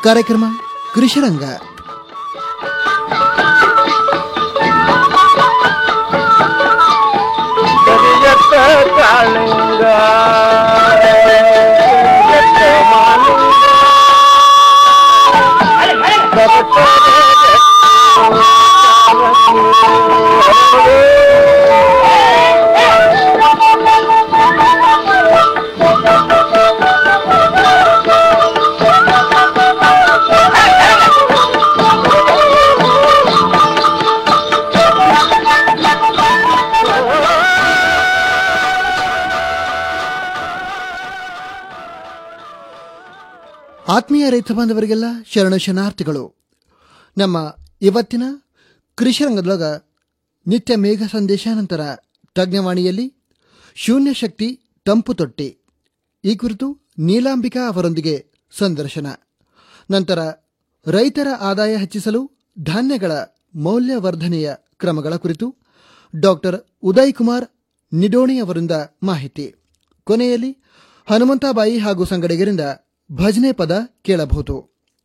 ಕಾರ್ಯಕ್ರಮ ಕೃಷಿರಂಗ ಕರಿಯತ್ತ ಕಾಳಿಂಗ ಕರಿಯತ್ತ ಮಾಲಿಂಗ ಆತ್ಮೀಯ ರೈತ ಬಾಂಧವರಿಗೆಲ್ಲ ಶರಣ ಶರಣಾರ್ಥಿಗಳು ನಮ್ಮ ಇವತ್ತಿನ ಕೃಷಿ ರಂಗದೊಳಗ ನಿತ್ಯ ಮೇಘ ಸಂದೇಶ ನಂತರ ತಜ್ಞವಾಣಿಯಲ್ಲಿ ಶೂನ್ಯ ಶಕ್ತಿ ತಂಪು ತೊಟ್ಟಿ ಈ ಕುರಿತು ನೀಲಾಂಬಿಕಾ ಅವರೊಂದಿಗೆ ಸಂದರ್ಶನ ನಂತರ ರೈತರ ಆದಾಯ ಹೆಚ್ಚಿಸಲು ಧಾನ್ಯಗಳ ಮೌಲ್ಯವರ್ಧನೆಯ ಕ್ರಮಗಳ ಕುರಿತು ಡಾಕ್ಟರ್ ಉದಯ್ ಕುಮಾರ್ ನಿಡೋಣಿ ಅವರಿಂದ ಮಾಹಿತಿ ಕೊನೆಯಲ್ಲಿ ಹನುಮಂತಾಬಾಯಿ ಹಾಗೂ ಸಂಗಡಿಗರಿಂದ ಭಜನೆ ಪದ ಕೇಳಬಹುದು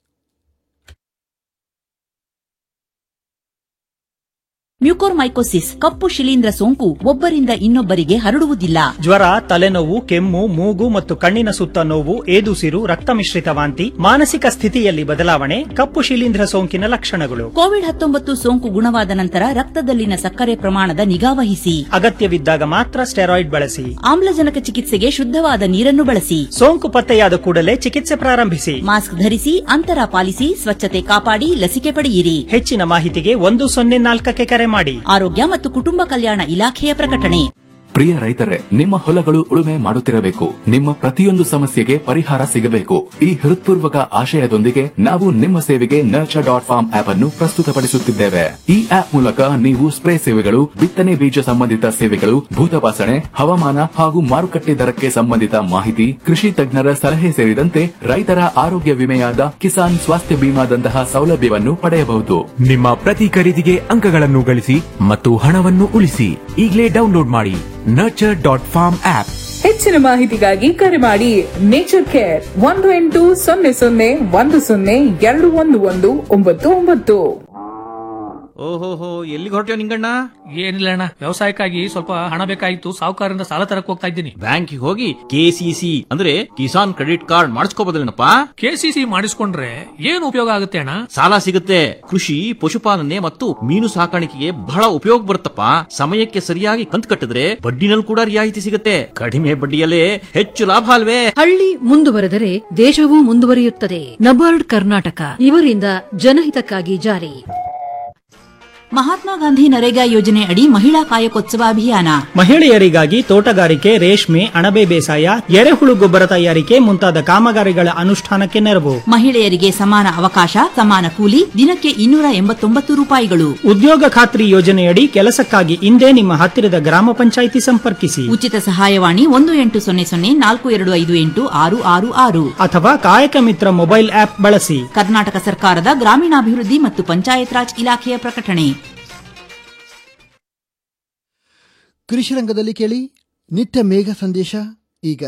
ಮ್ಯೂಕೋರ್ಮೈಕೋಸಿಸ್ ಕಪ್ಪು ಶಿಲೀಂಧ್ರ ಸೋಂಕು ಒಬ್ಬರಿಂದ ಇನ್ನೊಬ್ಬರಿಗೆ ಹರಡುವುದಿಲ್ಲ ಜ್ವರ ತಲೆನೋವು ಕೆಮ್ಮು ಮೂಗು ಮತ್ತು ಕಣ್ಣಿನ ಸುತ್ತ ನೋವು ಏದುಸಿರು ರಕ್ತ ಮಿಶ್ರಿತ ವಾಂತಿ ಮಾನಸಿಕ ಸ್ಥಿತಿಯಲ್ಲಿ ಬದಲಾವಣೆ ಕಪ್ಪು ಶಿಲೀಂಧ್ರ ಸೋಂಕಿನ ಲಕ್ಷಣಗಳು ಕೋವಿಡ್ ಹತ್ತೊಂಬತ್ತು ಸೋಂಕು ಗುಣವಾದ ನಂತರ ರಕ್ತದಲ್ಲಿನ ಸಕ್ಕರೆ ಪ್ರಮಾಣದ ನಿಗಾವಹಿಸಿ ಅಗತ್ಯವಿದ್ದಾಗ ಮಾತ್ರ ಸ್ಟೆರಾಯ್ಡ್ ಬಳಸಿ ಆಮ್ಲಜನಕ ಚಿಕಿತ್ಸೆಗೆ ಶುದ್ಧವಾದ ನೀರನ್ನು ಬಳಸಿ ಸೋಂಕು ಪತ್ತೆಯಾದ ಕೂಡಲೇ ಚಿಕಿತ್ಸೆ ಪ್ರಾರಂಭಿಸಿ ಮಾಸ್ಕ್ ಧರಿಸಿ ಅಂತರ ಪಾಲಿಸಿ ಸ್ವಚ್ಛತೆ ಕಾಪಾಡಿ ಲಸಿಕೆ ಪಡೆಯಿರಿ ಹೆಚ್ಚಿನ ಮಾಹಿತಿಗೆ ಒಂದು ಸೊನ್ನೆ ನಾಲ್ಕಕ್ಕೆ ಕರೆ ಮಾಡಿ ಆರೋಗ್ಯ ಮತ್ತು ಕುಟುಂಬ ಕಲ್ಯಾಣ ಇಲಾಖೆಯ ಪ್ರಕಟಣೆ ಪ್ರಿಯ ರೈತರೇ ನಿಮ್ಮ ಹೊಲಗಳು ಉಳುಮೆ ಮಾಡುತ್ತಿರಬೇಕು ನಿಮ್ಮ ಪ್ರತಿಯೊಂದು ಸಮಸ್ಯೆಗೆ ಪರಿಹಾರ ಸಿಗಬೇಕು ಈ ಹೃತ್ಪೂರ್ವಕ ಆಶಯದೊಂದಿಗೆ ನಾವು ನಿಮ್ಮ ಸೇವೆಗೆ ನರ್ಚರ್ ಡಾಟ್ ಫಾರ್ಮ್ ಆಪ್ ಅನ್ನು ಪ್ರಸ್ತುತಪಡಿಸುತ್ತಿದ್ದೇವೆ ಈ ಆಪ್ ಮೂಲಕ ನೀವು ಸ್ಪ್ರೇ ಸೇವೆಗಳು ಬಿತ್ತನೆ ಬೀಜ ಸಂಬಂಧಿತ ಸೇವೆಗಳು ಭೂತಪಾಸಣೆ ಹವಾಮಾನ ಹಾಗೂ ಮಾರುಕಟ್ಟೆ ದರಕ್ಕೆ ಸಂಬಂಧಿತ ಮಾಹಿತಿ ಕೃಷಿ ತಜ್ಞರ ಸಲಹೆ ಸೇರಿದಂತೆ ರೈತರ ಆರೋಗ್ಯ ವಿಮೆಯಾದ ಕಿಸಾನ್ ಸ್ವಾಸ್ಥ್ಯ ಬಿಮಾದಂತಹ ಸೌಲಭ್ಯವನ್ನು ಪಡೆಯಬಹುದು ನಿಮ್ಮ ಪ್ರತಿ ಖರೀದಿಗೆ ಅಂಕಗಳನ್ನು ಗಳಿಸಿ ಮತ್ತು ಹಣವನ್ನು ಉಳಿಸಿ ಈಗಲೇ ಡೌನ್ಲೋಡ್ ಮಾಡಿ ನರ್ಚರ್ ಡಾಟ್ ಫಾರ್ಮ್ ಆಪ್ ಹೆಚ್ಚಿನ ಮಾಹಿತಿಗಾಗಿ ಕರೆ ಮಾಡಿ ನೇಚರ್ ಕೇರ್ ಒಂದು ಎಂಟು ಸೊನ್ನೆ ಸೊನ್ನೆ ಒಂದು ಸೊನ್ನೆ ಎರಡು ಒಂದು ಒಂದು ಒಂಬತ್ತು ಒಂಬತ್ತು ಓಹೋಹೋ ಎಲ್ಲಿಗೆ ಹೊರಟ್ಯೋ ನಿಂಗಣ್ಣ ಏನಿಲ್ಲ ಅಣ್ಣ ವ್ಯವಸಾಯಕ್ಕಾಗಿ ಸ್ವಲ್ಪ ಹಣ ಬೇಕಾಗಿತ್ತು ಸಾಹುಕಾರರಿಂದ ಸಾಲ ತರಕ್ ಹೋಗ್ತಾ ಇದ್ದೀನಿ ಬ್ಯಾಂಕಿಗೆ ಹೋಗಿ ಕೆಸಿಸಿ ಅಂದ್ರೆ ಕಿಸಾನ್ ಕ್ರೆಡಿಟ್ ಕಾರ್ಡ್ ಮಾಡಿಸ್ಕೋಬೋದಲ್ಲೇನಪ್ಪ ಕೆಸಿಸಿ ಮಾಡಿಸ್ಕೊಂಡ್ರೆ ಏನು ಉಪಯೋಗ ಆಗುತ್ತೆ ಅಣ್ಣ ಸಾಲ ಸಿಗುತ್ತೆ ಕೃಷಿ ಪಶುಪಾಲನೆ ಮತ್ತು ಮೀನು ಸಾಕಾಣಿಕೆಗೆ ಬಹಳ ಉಪಯೋಗ ಬರುತ್ತಪ್ಪ ಸಮಯಕ್ಕೆ ಸರಿಯಾಗಿ ಕಂತು ಕಟ್ಟಿದ್ರೆ ಬಡ್ಡಿನಲ್ಲಿ ಕೂಡ ರಿಯಾಯಿತಿ ಸಿಗುತ್ತೆ ಕಡಿಮೆ ಬಡ್ಡಿಯಲ್ಲೇ ಹೆಚ್ಚು ಲಾಭ ಅಲ್ವೇ ಹಳ್ಳಿ ಮುಂದುವರೆದರೆ ದೇಶವೂ ಮುಂದುವರಿಯುತ್ತದೆ ನಬಾರ್ಡ್ ಕರ್ನಾಟಕ ಇವರಿಂದ ಜನಹಿತಕ್ಕಾಗಿ ಜಾರಿ ಮಹಾತ್ಮ ಗಾಂಧಿ ನರೇಗಾ ಯೋಜನೆ ಅಡಿ ಮಹಿಳಾ ಕಾಯಕೋತ್ಸವ ಅಭಿಯಾನ ಮಹಿಳೆಯರಿಗಾಗಿ ತೋಟಗಾರಿಕೆ ರೇಷ್ಮೆ ಅಣಬೆ ಬೇಸಾಯ ಎರೆಹುಳು ಗೊಬ್ಬರ ತಯಾರಿಕೆ ಮುಂತಾದ ಕಾಮಗಾರಿಗಳ ಅನುಷ್ಠಾನಕ್ಕೆ ನೆರವು ಮಹಿಳೆಯರಿಗೆ ಸಮಾನ ಅವಕಾಶ ಸಮಾನ ಕೂಲಿ ದಿನಕ್ಕೆ ಇನ್ನೂರ ಎಂಬತ್ತೊಂಬತ್ತು ರೂಪಾಯಿಗಳು ಉದ್ಯೋಗ ಖಾತ್ರಿ ಯೋಜನೆಯಡಿ ಕೆಲಸಕ್ಕಾಗಿ ಇಂದೇ ನಿಮ್ಮ ಹತ್ತಿರದ ಗ್ರಾಮ ಪಂಚಾಯಿತಿ ಸಂಪರ್ಕಿಸಿ ಉಚಿತ ಸಹಾಯವಾಣಿ ಒಂದು ಎಂಟು ಸೊನ್ನೆ ಸೊನ್ನೆ ನಾಲ್ಕು ಎರಡು ಐದು ಎಂಟು ಆರು ಆರು ಆರು ಅಥವಾ ಕಾಯಕ ಮಿತ್ರ ಮೊಬೈಲ್ ಆಪ್ ಬಳಸಿ ಕರ್ನಾಟಕ ಸರ್ಕಾರದ ಗ್ರಾಮೀಣಾಭಿವೃದ್ಧಿ ಮತ್ತು ಪಂಚಾಯತ್ ರಾಜ್ ಇಲಾಖೆಯ ಪ್ರಕಟಣೆ ಕೃಷಿ ರಂಗದಲ್ಲಿ ಕೇಳಿ ನಿತ್ಯ ಮೇಘ ಸಂದೇಶ ಈಗ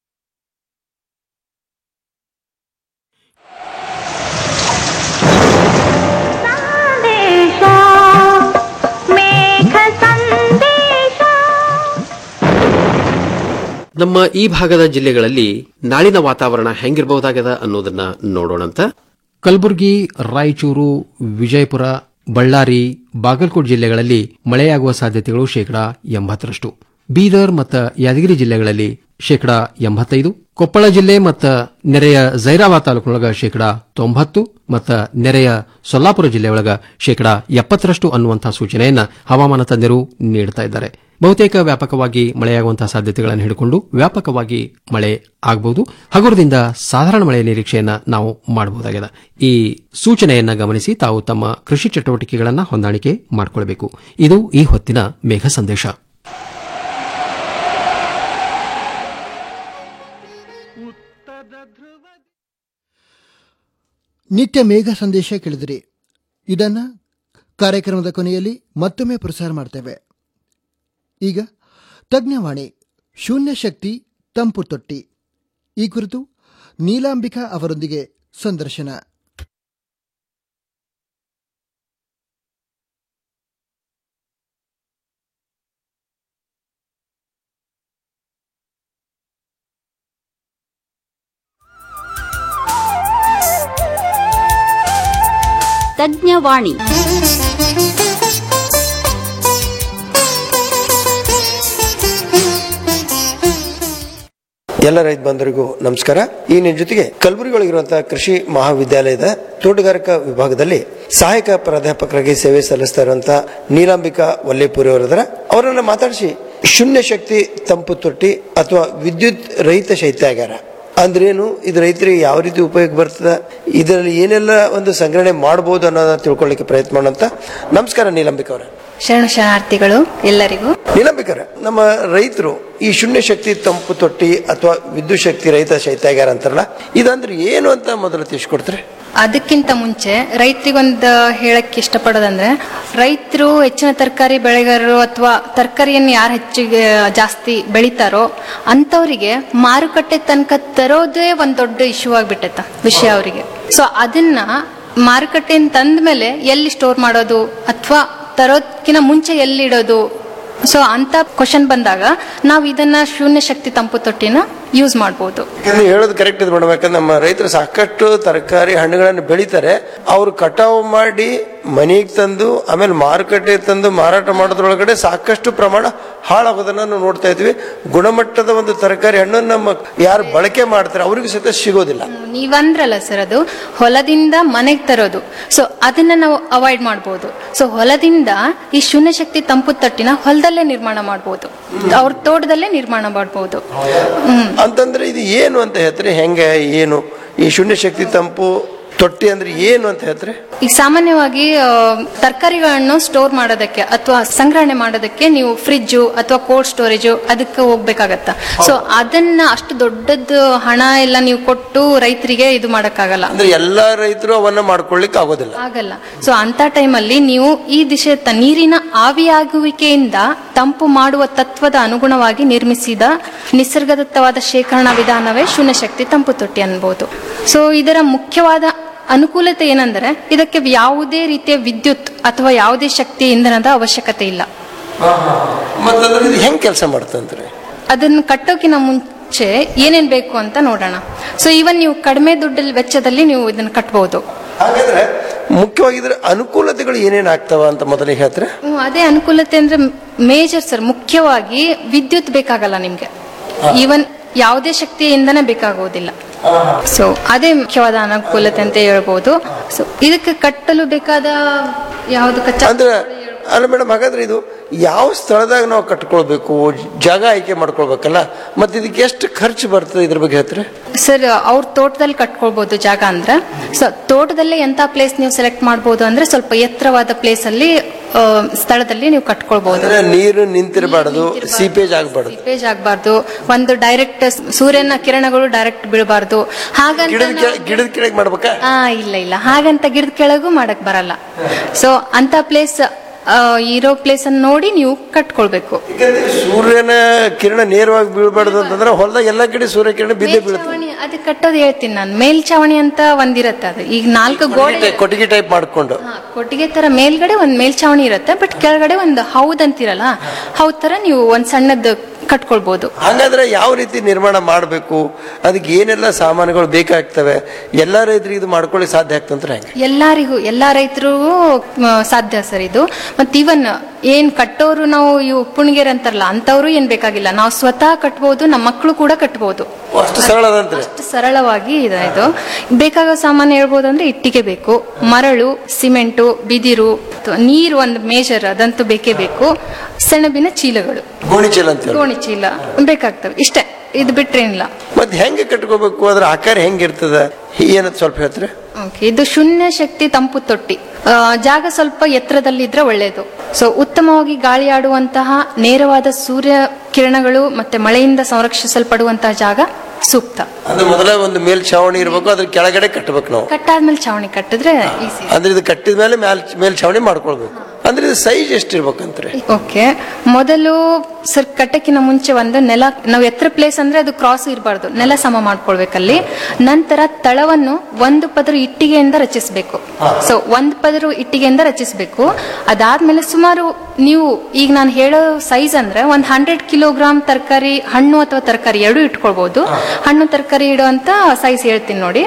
ನಮ್ಮ ಈ ಭಾಗದ ಜಿಲ್ಲೆಗಳಲ್ಲಿ ನಾಳಿನ ವಾತಾವರಣ ಹೆಂಗಿರಬಹುದಾಗದ ಅನ್ನೋದನ್ನ ನೋಡೋಣಂತ ಕಲಬುರಗಿ ರಾಯಚೂರು ವಿಜಯಪುರ ಬಳ್ಳಾರಿ ಬಾಗಲಕೋಟೆ ಜಿಲ್ಲೆಗಳಲ್ಲಿ ಮಳೆಯಾಗುವ ಸಾಧ್ಯತೆಗಳು ಶೇಕಡಾ ಎಂಬತ್ತರಷ್ಟು ಬೀದರ್ ಮತ್ತು ಯಾದಗಿರಿ ಜಿಲ್ಲೆಗಳಲ್ಲಿ ಶೇಕಡಾ ಎಂಬತ್ತೈದು ಕೊಪ್ಪಳ ಜಿಲ್ಲೆ ಮತ್ತು ನೆರೆಯ ಜೈರಾಬಾದ್ ತಾಲೂಕಿನೊಳಗ ಶೇಕಡಾ ತೊಂಬತ್ತು ಮತ್ತು ನೆರೆಯ ಸೊಲ್ಲಾಪುರ ಜಿಲ್ಲೆಯೊಳಗ ಶೇಕಡಾ ಎಪ್ಪತ್ತರಷ್ಟು ಅನ್ನುವಂತಹ ಸೂಚನೆಯನ್ನ ಹವಾಮಾನ ತಜ್ಞರು ನೀಡುತ್ತಾ ಇದ್ದಾರೆ ಬಹುತೇಕ ವ್ಯಾಪಕವಾಗಿ ಮಳೆಯಾಗುವಂತಹ ಸಾಧ್ಯತೆಗಳನ್ನು ಹಿಡಿಕೊಂಡು ವ್ಯಾಪಕವಾಗಿ ಮಳೆ ಆಗಬಹುದು ಹಗುರದಿಂದ ಸಾಧಾರಣ ಮಳೆಯ ನಿರೀಕ್ಷೆಯನ್ನ ನಾವು ಮಾಡಬಹುದಾಗಿದೆ ಈ ಸೂಚನೆಯನ್ನ ಗಮನಿಸಿ ತಾವು ತಮ್ಮ ಕೃಷಿ ಚಟುವಟಿಕೆಗಳನ್ನು ಹೊಂದಾಣಿಕೆ ಮಾಡಿಕೊಳ್ಳಬೇಕು ಇದು ಈ ಹೊತ್ತಿನ ಮೇಘ ಸಂದೇಶ ನಿತ್ಯ ಮೇಘ ಸಂದೇಶ ಕೇಳಿದಿರಿ ಇದನ್ನ ಕಾರ್ಯಕ್ರಮದ ಕೊನೆಯಲ್ಲಿ ಮತ್ತೊಮ್ಮೆ ಪ್ರಸಾರ ಮಾಡ್ತೇವೆ ಈಗ ತಜ್ಞವಾಣಿ ಶೂನ್ಯ ಶಕ್ತಿ ತಂಪು ತೊಟ್ಟಿ ಈ ಕುರಿತು ನೀಲಾಂಬಿಕಾ ಅವರೊಂದಿಗೆ ಸಂದರ್ಶನ ತಜ್ಞವಾಣಿ ಎಲ್ಲ ರೈತ ಬಂಧುರಿಗೂ ನಮಸ್ಕಾರ ಈ ನಿನ್ನ ಜೊತೆಗೆ ಕಲಬುರಗಿ ಒಳಗಿರುವಂತಹ ಕೃಷಿ ಮಹಾವಿದ್ಯಾಲಯದ ತೋಟಗಾರಿಕಾ ವಿಭಾಗದಲ್ಲಿ ಸಹಾಯಕ ಪ್ರಾಧ್ಯಾಪಕರಾಗಿ ಸೇವೆ ಸಲ್ಲಿಸ್ತಾ ಇರುವಂತಹ ನೀಲಾಂಬಿಕಾ ವಲ್ಲೇಪುರಿ ಅವರದರ ಅವರನ್ನ ಮಾತಾಡಿಸಿ ಶೂನ್ಯ ಶಕ್ತಿ ತಂಪು ತೊಟ್ಟಿ ಅಥವಾ ವಿದ್ಯುತ್ ರಹಿತ ಶೈತ್ಯಾಗಾರ ಅಂದ್ರೇನು ಇದು ರೈತರಿಗೆ ಯಾವ ರೀತಿ ಉಪಯೋಗ ಬರ್ತದೆ ಇದರಲ್ಲಿ ಏನೆಲ್ಲ ಒಂದು ಸಂಗ್ರಹಣೆ ಮಾಡಬಹುದು ಅನ್ನೋದನ್ನ ತಿಳ್ಕೊಳ್ಳಿಕ್ಕೆ ಪ್ರಯತ್ನ ಮಾಡೋಂತ ನಮಸ್ಕಾರ ನೀಲಾಂಬಿಕಾ ಅವರ ಶರಣ ಶರಣಾರ್ಥಿಗಳು ಎಲ್ಲರಿಗೂ ನೀಲಂಬಿಕರ ನಮ್ಮ ರೈತರು ಈ ಶೂನ್ಯ ಶಕ್ತಿ ತಂಪು ತೊಟ್ಟಿ ಅಥವಾ ವಿದ್ಯುತ್ ಶಕ್ತಿ ರಹಿತ ಶೈತ್ಯಾಗಾರ ಅಂತಾರಲ್ಲ ಇದಂದ್ರೆ ಏನು ಅಂತ ಮೊದಲು ತಿಳಿಸ್ಕೊಡ್ತಾರೆ ಅದಕ್ಕಿಂತ ಮುಂಚೆ ರೈತರಿಗೊಂದು ಹೇಳಕ್ಕೆ ಇಷ್ಟಪಡೋದಂದ್ರೆ ರೈತರು ಹೆಚ್ಚಿನ ತರಕಾರಿ ಬೆಳೆಗಾರರು ಅಥವಾ ತರಕಾರಿಯನ್ನು ಯಾರು ಹೆಚ್ಚಿಗೆ ಜಾಸ್ತಿ ಬೆಳಿತಾರೋ ಅಂಥವರಿಗೆ ಮಾರುಕಟ್ಟೆ ತನಕ ತರೋದೇ ಒಂದು ದೊಡ್ಡ ಇಶ್ಯೂ ಆಗಿಬಿಟ್ಟೈತ ವಿಷಯ ಅವರಿಗೆ ಸೊ ಅದನ್ನ ಮಾರುಕಟ್ಟೆಯಿಂದ ತಂದ ಮೇಲೆ ಎಲ್ಲಿ ಸ್ಟೋರ್ ಮಾಡೋದು ಅಥವಾ ತರೋದ್ಕಿಂತ ಮುಂಚೆ ಎಲ್ಲಿ ಇಡೋದು ಸೊ ಅಂತ ಕ್ವಶನ್ ಬಂದಾಗ ನಾವು ಇದನ್ನ ಶೂನ್ಯ ಶಕ್ತಿ ತಂಪು ತೊಟ್ಟಿನ ಯೂಸ್ ಮಾಡ್ಬೋದು ಯಾಕಂದ್ರೆ ಹೇಳೋದು ಕರೆಕ್ಟ್ ಇದೆ ಮೇಡಮ್ ಯಾಕಂದ್ರೆ ನಮ್ಮ ರೈತರು ಸಾಕಷ್ಟು ತರಕಾರಿ ಹಣ್ಣುಗಳನ್ನು ಬೆಳಿತಾರೆ ಅವ್ರು ಕಟಾವು ಮಾಡಿ ಮನೆಗೆ ತಂದು ಆಮೇಲೆ ಮಾರುಕಟ್ಟೆ ತಂದು ಮಾರಾಟ ಮಾಡೋದ್ರೊಳಗಡೆ ಸಾಕಷ್ಟು ಪ್ರಮಾಣ ಹಾಳಾಗೋದನ್ನ ನಾವು ನೋಡ್ತಾ ಇದ್ವಿ ಗುಣಮಟ್ಟದ ಒಂದು ತರಕಾರಿ ಹಣ್ಣು ನಮ್ಮ ಯಾರು ಬಳಕೆ ಮಾಡ್ತಾರೆ ಅವ್ರಿಗೂ ಸಹಿತ ಸಿಗೋದಿಲ್ಲ ನೀವಂದ್ರಲ್ಲ ಸರ್ ಅದು ಹೊಲದಿಂದ ಮನೆಗೆ ತರೋದು ಸೊ ಅದನ್ನ ನಾವು ಅವಾಯ್ಡ್ ಮಾಡ್ಬೋದು ಸೊ ಹೊಲದಿಂದ ಈ ಶೂನ್ಯ ಶಕ್ತಿ ತಂಪು ತಟ್ಟಿನ ಹೊಲದಲ್ಲೇ ನಿರ್ಮಾಣ ಮಾಡ್ಬೋದು ಅವ್ರ ತೋಟದಲ್ಲೇ ನಿರ್ಮಾಣ ಮಾಡ್ಬೋದು ಹ್ಮ್ ಅಂತಂದ್ರೆ ಇದು ಏನು ಅಂತ ಹೇಳ್ತಾರೆ ಹೆಂಗೆ ಏನು ಈ ಶೂನ್ಯ ಶಕ್ತಿ ತಂಪು ತೊಟ್ಟಿ ಅಂದ್ರೆ ಏನು ಅಂತ ಹೇಳ್ತಾರೆ ಈಗ ಸಾಮಾನ್ಯವಾಗಿ ಆ, ತರಕಾರಿಗಳನ್ನು ಸ್ಟೋರ್ ಮಾಡೋದಕ್ಕೆ ಅಥವಾ ಸಂಗ್ರಹಣೆ ಮಾಡೋದಕ್ಕೆ ನೀವು ಫ್ರಿಜ್ಜು ಅಥವಾ ಕೋಲ್ಡ್ ಸ್ಟೋರೇಜು ಅದಕ್ಕೆ ಹೋಗ್ಬೇಕಾಗತ್ತ ಸೊ ಅದನ್ನ ಅಷ್ಟು ದೊಡ್ಡದ್ದು ಹಣ ಎಲ್ಲ ನೀವು ಕೊಟ್ಟು ರೈತರಿಗೆ ಇದು ಮಾಡಕ್ಕಾಗಲ್ಲ ಅಂದ್ರೆ ಎಲ್ಲಾ ರೈತರು ಅವನ್ನ ಮಾಡ್ಕೊಳ್ಳಿಕ್ಕೆ ಆಗೋದಿಲ್ಲ ಆಗಲ್ಲ ಸೊ ಅಂತ ಟೈಮಲ್ಲಿ ನೀವು ಈ ದಿಶೆ ತ- ನೀರಿನ ಆವಿಯಾಗುವಿಕೆಯಿಂದ ತಂಪು ಮಾಡುವ ತತ್ವದ ಅನುಗುಣವಾಗಿ ನಿರ್ಮಿಸಿದ ನಿಸರ್ಗದತ್ತವಾದ ಶೇಖರಣಾ ವಿಧಾನವೇ ಶೂನ್ಯ ಶಕ್ತಿ ತಂಪು ತೊಟ್ಟಿ ಅನ್ಬೋದು ಸೊ ಇದರ ಮುಖ್ಯವಾದ ಅನುಕೂಲತೆ ಏನಂದ್ರೆ ಇದಕ್ಕೆ ಯಾವುದೇ ರೀತಿಯ ವಿದ್ಯುತ್ ಅಥವಾ ಯಾವುದೇ ಶಕ್ತಿ ಇಂಧನದ ಅವಶ್ಯಕತೆ ಇಲ್ಲ ಮತ್ತಂದ್ರೆ ಇದು ಹೆಂಗ್ ಕೆಲಸ ಮಾಡ್ತಂದ್ರೆ ಅದನ್ನು ಕಟ್ಟೋಕಿನ ಮುಂಚೆ ಏನೇನ್ ಬೇಕು ಅಂತ ನೋಡೋಣ ಸೊ ಇವನ್ ನೀವು ಕಡಿಮೆ ದುಡ್ಡಲ್ಲಿ ವೆಚ್ಚದಲ್ಲಿ ನೀವು ಇದನ್ನ ಕಟ್ಬಹುದು ಹಾಗಾದ್ರೆ ಮುಖ್ಯವಾಗಿ ಇದ್ರ ಅನುಕೂಲತೆಗಳು ಏನೇನ್ ಆಗ್ತಾವ ಅಂತ ಮೊದಲಿಗೆ ಹೇಳ್ತಾರೆ ಹ್ಮ್, ಅದೇ ಅನುಕೂಲತೆ ಅಂದ್ರೆ ಮೇಜರ್ ಸರ್ ಮುಖ್ಯವಾಗಿ ವಿದ್ಯುತ್ ಬೇಕಾಗಲ್ಲ ನಿಮ್ಗೆ ಈವನ್ ಯಾವುದೇ ಶಕ್ತಿಯ ಇಂಧನ ಬೇಕಾಗುವುದಿಲ್ಲ ಸೊ ಅದೇ ಮುಖ್ಯವಾದ ಅನುಕೂಲತೆ ಅಂತ ಹೇಳ್ಬೋದು ಸೊ ಇದಕ್ಕೆ ಕಟ್ಟಲು ಬೇಕಾದ ಯಾವ್ದು ಕಚ್ಚಾ ಅಂದ್ರೆ ಅಲ್ಲ ಮೇಡಮ್ ಹಾಗಾದ್ರೆ ಇದು ಯಾವ ಸ್ಥಳದಾಗ ನಾವು ಕಟ್ಕೊಳ್ಬೇಕು ಜಾಗ ಆಯ್ಕೆ ಮಾಡ್ಕೊಳ್ಬೇಕಲ್ಲ ಮತ್ತೆ ಇದಕ್ಕೆ ಎಷ್ಟು ಖರ್ಚು ಬರ್ತದೆ ಇದ್ರ ಬಗ್ಗೆ ಹೇಳ್ತಾರೆ ಸರ್ ಅವ್ರ ತೋಟದಲ್ಲಿ ಕಟ್ಕೊಳ್ಬಹುದು ಜಾಗ ಅಂದ್ರೆ ಸೊ ತೋಟದಲ್ಲೇ ಎಂತ ಪ್ಲೇಸ್ ನೀವು ಸೆಲೆಕ್ಟ್ ಮಾಡ್ಬೋದು ಅಂದ್ರೆ ಸ್ವಲ್ಪ ಎತ್ತರವಾದ ಪ್ಲೇಸ್ ಅಲ್ಲಿ ಆ, ಸ್ಥಳದಲ್ಲಿ ನೀವು ಕಟ್ಕೊಳ್ಬಹುದು ಅಂದ್ರೆ ನೀರು ನಿಂತಿರಬಾರ್ದು ಸೀಪೇಜ್ ಆಗಬಾರ್ದು ಪೇಜ್ ಆಗಬಾರ್ದು ಒಂದು ಡೈರೆಕ್ಟ್ ಸೂರ್ಯನ ಕಿರಣಗಳು ಡೈರೆಕ್ಟ್ ಬೀಳಬಾರ್ದು ಹಾಗಂತ ಗಿಡದ ನಾವು- ಗಿಡದ ಕೆಳಗೆ ಮಾಡ್ಬೇಕಾ ಆ ಇಲ್ಲ ಇಲ್ಲ ಹಾಗಂತ ಗಿಡದ ಕೆಳಗೂ ಮಾಡಕ್ ಬರಲ್ಲ ಸೊ ಅಂತ ಪ್ಲೇಸ್ ಇರೋ ಪ್ಲೇಸ್ ಅನ್ನು ನೋಡಿ ನೀವು ಕಟ್ಕೊಳ್ಬೇಕು ಯಾಕಂದ್ರೆ ಸೂರ್ಯನ ಕಿರಣ ನೇರವಾಗಿ ಬೀಳ್ಬಾರ್ದು ಅಂತಂದ್ರೆ ಹೊಲದಾಗ ಎಲ್ಲಾ ಕಡೆ ಸೂರ್ಯ ಕಿರಣ ಬಿದ್ದೇ ಬೀಳುತ್ತೆ ಮೇಲ್ಛಾವಣಿ ಅದಕ್ಕೆ ಕಟ್ಟೋದು ಹೇಳ್ತೀನಿ ನಾನು ಮೇಲ್ಛಾವಣಿ ಅಂತ ಒಂದಿರತ್ತೆ ಅದು ಈಗ ನಾಲ್ಕು ಗೋಡೆ ಕೊಟ್ಟಿಗೆ ಟೈಪ್ ಮಾಡ್ಕೊಂಡು ಕೊಟ್ಟಿಗೆ ತರ ಮೇಲ್ಗಡೆ ಒಂದ್ ಮೇಲ್ಛಾವಣಿ ಇರುತ್ತೆ ಬಟ್ ಕೆಳಗಡೆ ಒಂದು ಹೌದ್ ಅಂತಿರಲ್ಲ ಹೌದ್ ತರ ನೀವು ಒಂದ್ ಸಣ್ಣದ್ದು ಕಟ್ಕೊಳ್ಬಹುದು ಹಾಗಾದ್ರೆ ಯಾವ ರೀತಿ ನಿರ್ಮಾಣ ಮಾಡಬೇಕು ಅದಕ್ಕೆ ಏನೆಲ್ಲ ಸಾಮಾನುಗಳು ಬೇಕಾಗ್ತವೆ ಎಲ್ಲಾ ರೈತರಿಗೆ ಇದು ಮಾಡ್ಕೊಳ್ಳಿ ಸಾಧ್ಯ ಆಗ್ತಂದ್ರೆ ಹೆಂಗೆ ಎಲ್ಲಾರಿಗೂ ಎಲ್ಲಾ ರೈತರಿಗೂ ಮ, ಸಾಧ್ಯ ಸರ್ ಇದು ಮತ್ ಇವನ್ ಏನ್ ಕಟ್ಟೋರು ನಾವು ಇವು ಪುಣ್ಗೆರ್ ಅಂತಾರಲ್ಲ ಅಂತವ್ರು ಏನ್ ಬೇಕಾಗಿಲ್ಲ ನಾವು ಸ್ವತಃ ಕಟ್ಬೋದು ನಮ್ಮ ಮಕ್ಕಳು ಕೂಡ ಕಟ್ಬೋದು ಅಷ್ಟು ಸರಳ ಅದಂತ್ರಿ ಅಷ್ಟು ಸರಳವಾಗಿ ಇದೆ ಇದು ಬೇಕಾಗೋ ಸಾಮಾನು ಹೇಳ್ಬೋದು ಅಂದ್ರೆ ಇಟ್ಟಿಗೆ ಬೇಕು ಮರಳು ಸಿಮೆಂಟು ಬಿದಿರು ಅಥವಾ ನೀರು ಒಂದು ಮೇಜರ್ ಅದಂತೂ ಬೇಕೇ ಬೇಕು ಸೆಣಬಿನ ಚೀಲಗಳು ಗೋಣಿ ಚೀಲ ಅಂತ ಹೇಳಿ ಗೋಣಿ ಚೀಲ ಬೇಕಾಗ್ತವೆ ಇಷ್ಟೇ ಇದು ಬಿಟ್ರೇನಿಲ್ಲ ಮತ್ತೆ ಹೆಂಗೆ ಕಟ್ಕೋಬೇಕು ಅದ್ರ ಆಕಾರ ಹೆಂಗಿರ್ತದ ಏನಂತ ಸ್ವಲ್ಪ ಹೇಳ್ತಾರೆ ಓಕೆ ಇದು ಶೂನ್ಯ ಶಕ್ತಿ ತಂಪು ತೊಟ್ಟಿ ಆ, ಜಾಗ ಸ್ವಲ್ಪ ಎತ್ತರದಲ್ಲಿದ್ರೆ ಒಳ್ಳೆಯದು ಸೊ ಉತ್ತಮವಾಗಿ ಗಾಳಿ ಆಡುವಂತಹ ನೇರವಾದ ಸೂರ್ಯ ಕಿರಣಗಳು ಮತ್ತೆ ಮಳೆಯಿಂದ ಸಂರಕ್ಷಿಸಲ್ಪಡುವಂತಹ ಜಾಗ ಸೂಕ್ತ ಅಂದ್ರೆ ಮೊದಲ ಒಂದು ಮೇಲ್ ಛಾವಣಿ ಇರ್ಬೇಕು ಅದ್ರ ಕೆಳಗಡೆ ಕಟ್ಟಬೇಕು ನಾವು ಕಟ್ಟಾದ್ಮೇಲೆ ಛಾವಣಿ ಕಟ್ಟಿದ್ರೆ ಈಸಿ ಅಂದ್ರೆ ಇದು ಕಟ್ಟಿದ ಮೇಲೆ ಮೇಲ್ ಮೇಲ್ ಛಾವಣಿ ಮಾಡ್ಕೊಳ್ಬೇಕು ಅಂದ್ರೆ ಇದು ಸೈಜ್ ಎಷ್ಟಿರ್ಬೇಕಂತ್ರಿ ಓಕೆ ಮೊದಲು ಸರ್ ಕಟ್ಟಕ್ಕಿನ ಮುಂಚೆ ಒಂದು ನೆಲ ನಾವು ಎತ್ತರ ಪ್ಲೇಸ್ ಅಂದ್ರೆ ಅದು ಕ್ರಾಸ್ ಇರಬಾರ್ದು ನೆಲ ಸಮ ಮಾಡ್ಕೊಳ್ಬೇಕಲ್ಲಿ ನಂತರ ತಳವನ್ನು ಒಂದು ಪದರು ಇಟ್ಟಿಗೆಯಿಂದ ರಚಿಸಬೇಕು ಸೊ ಒಂದು ಪದರು ಇಟ್ಟಿಗೆಯಿಂದ ರಚಿಸಬೇಕು ಅದಾದ್ಮೇಲೆ ಸುಮಾರು ನೀವು ಈಗ ನಾನು ಹೇಳೋ ಸೈಜ್ ಅಂದ್ರೆ ಒಂದು ಹಂಡ್ರೆಡ್ ಕಿಲೋಗ್ರಾಮ್ ತರಕಾರಿ ಹಣ್ಣು ಅಥವಾ ತರಕಾರಿ ಎರಡೂ ಇಟ್ಕೊಳ್ಬಹುದು ಹಣ್ಣು ತರಕಾರಿ ಇಡುವಂತ ಸೈಜ್ ಹೇಳ್ತೀನಿ ನೋಡಿ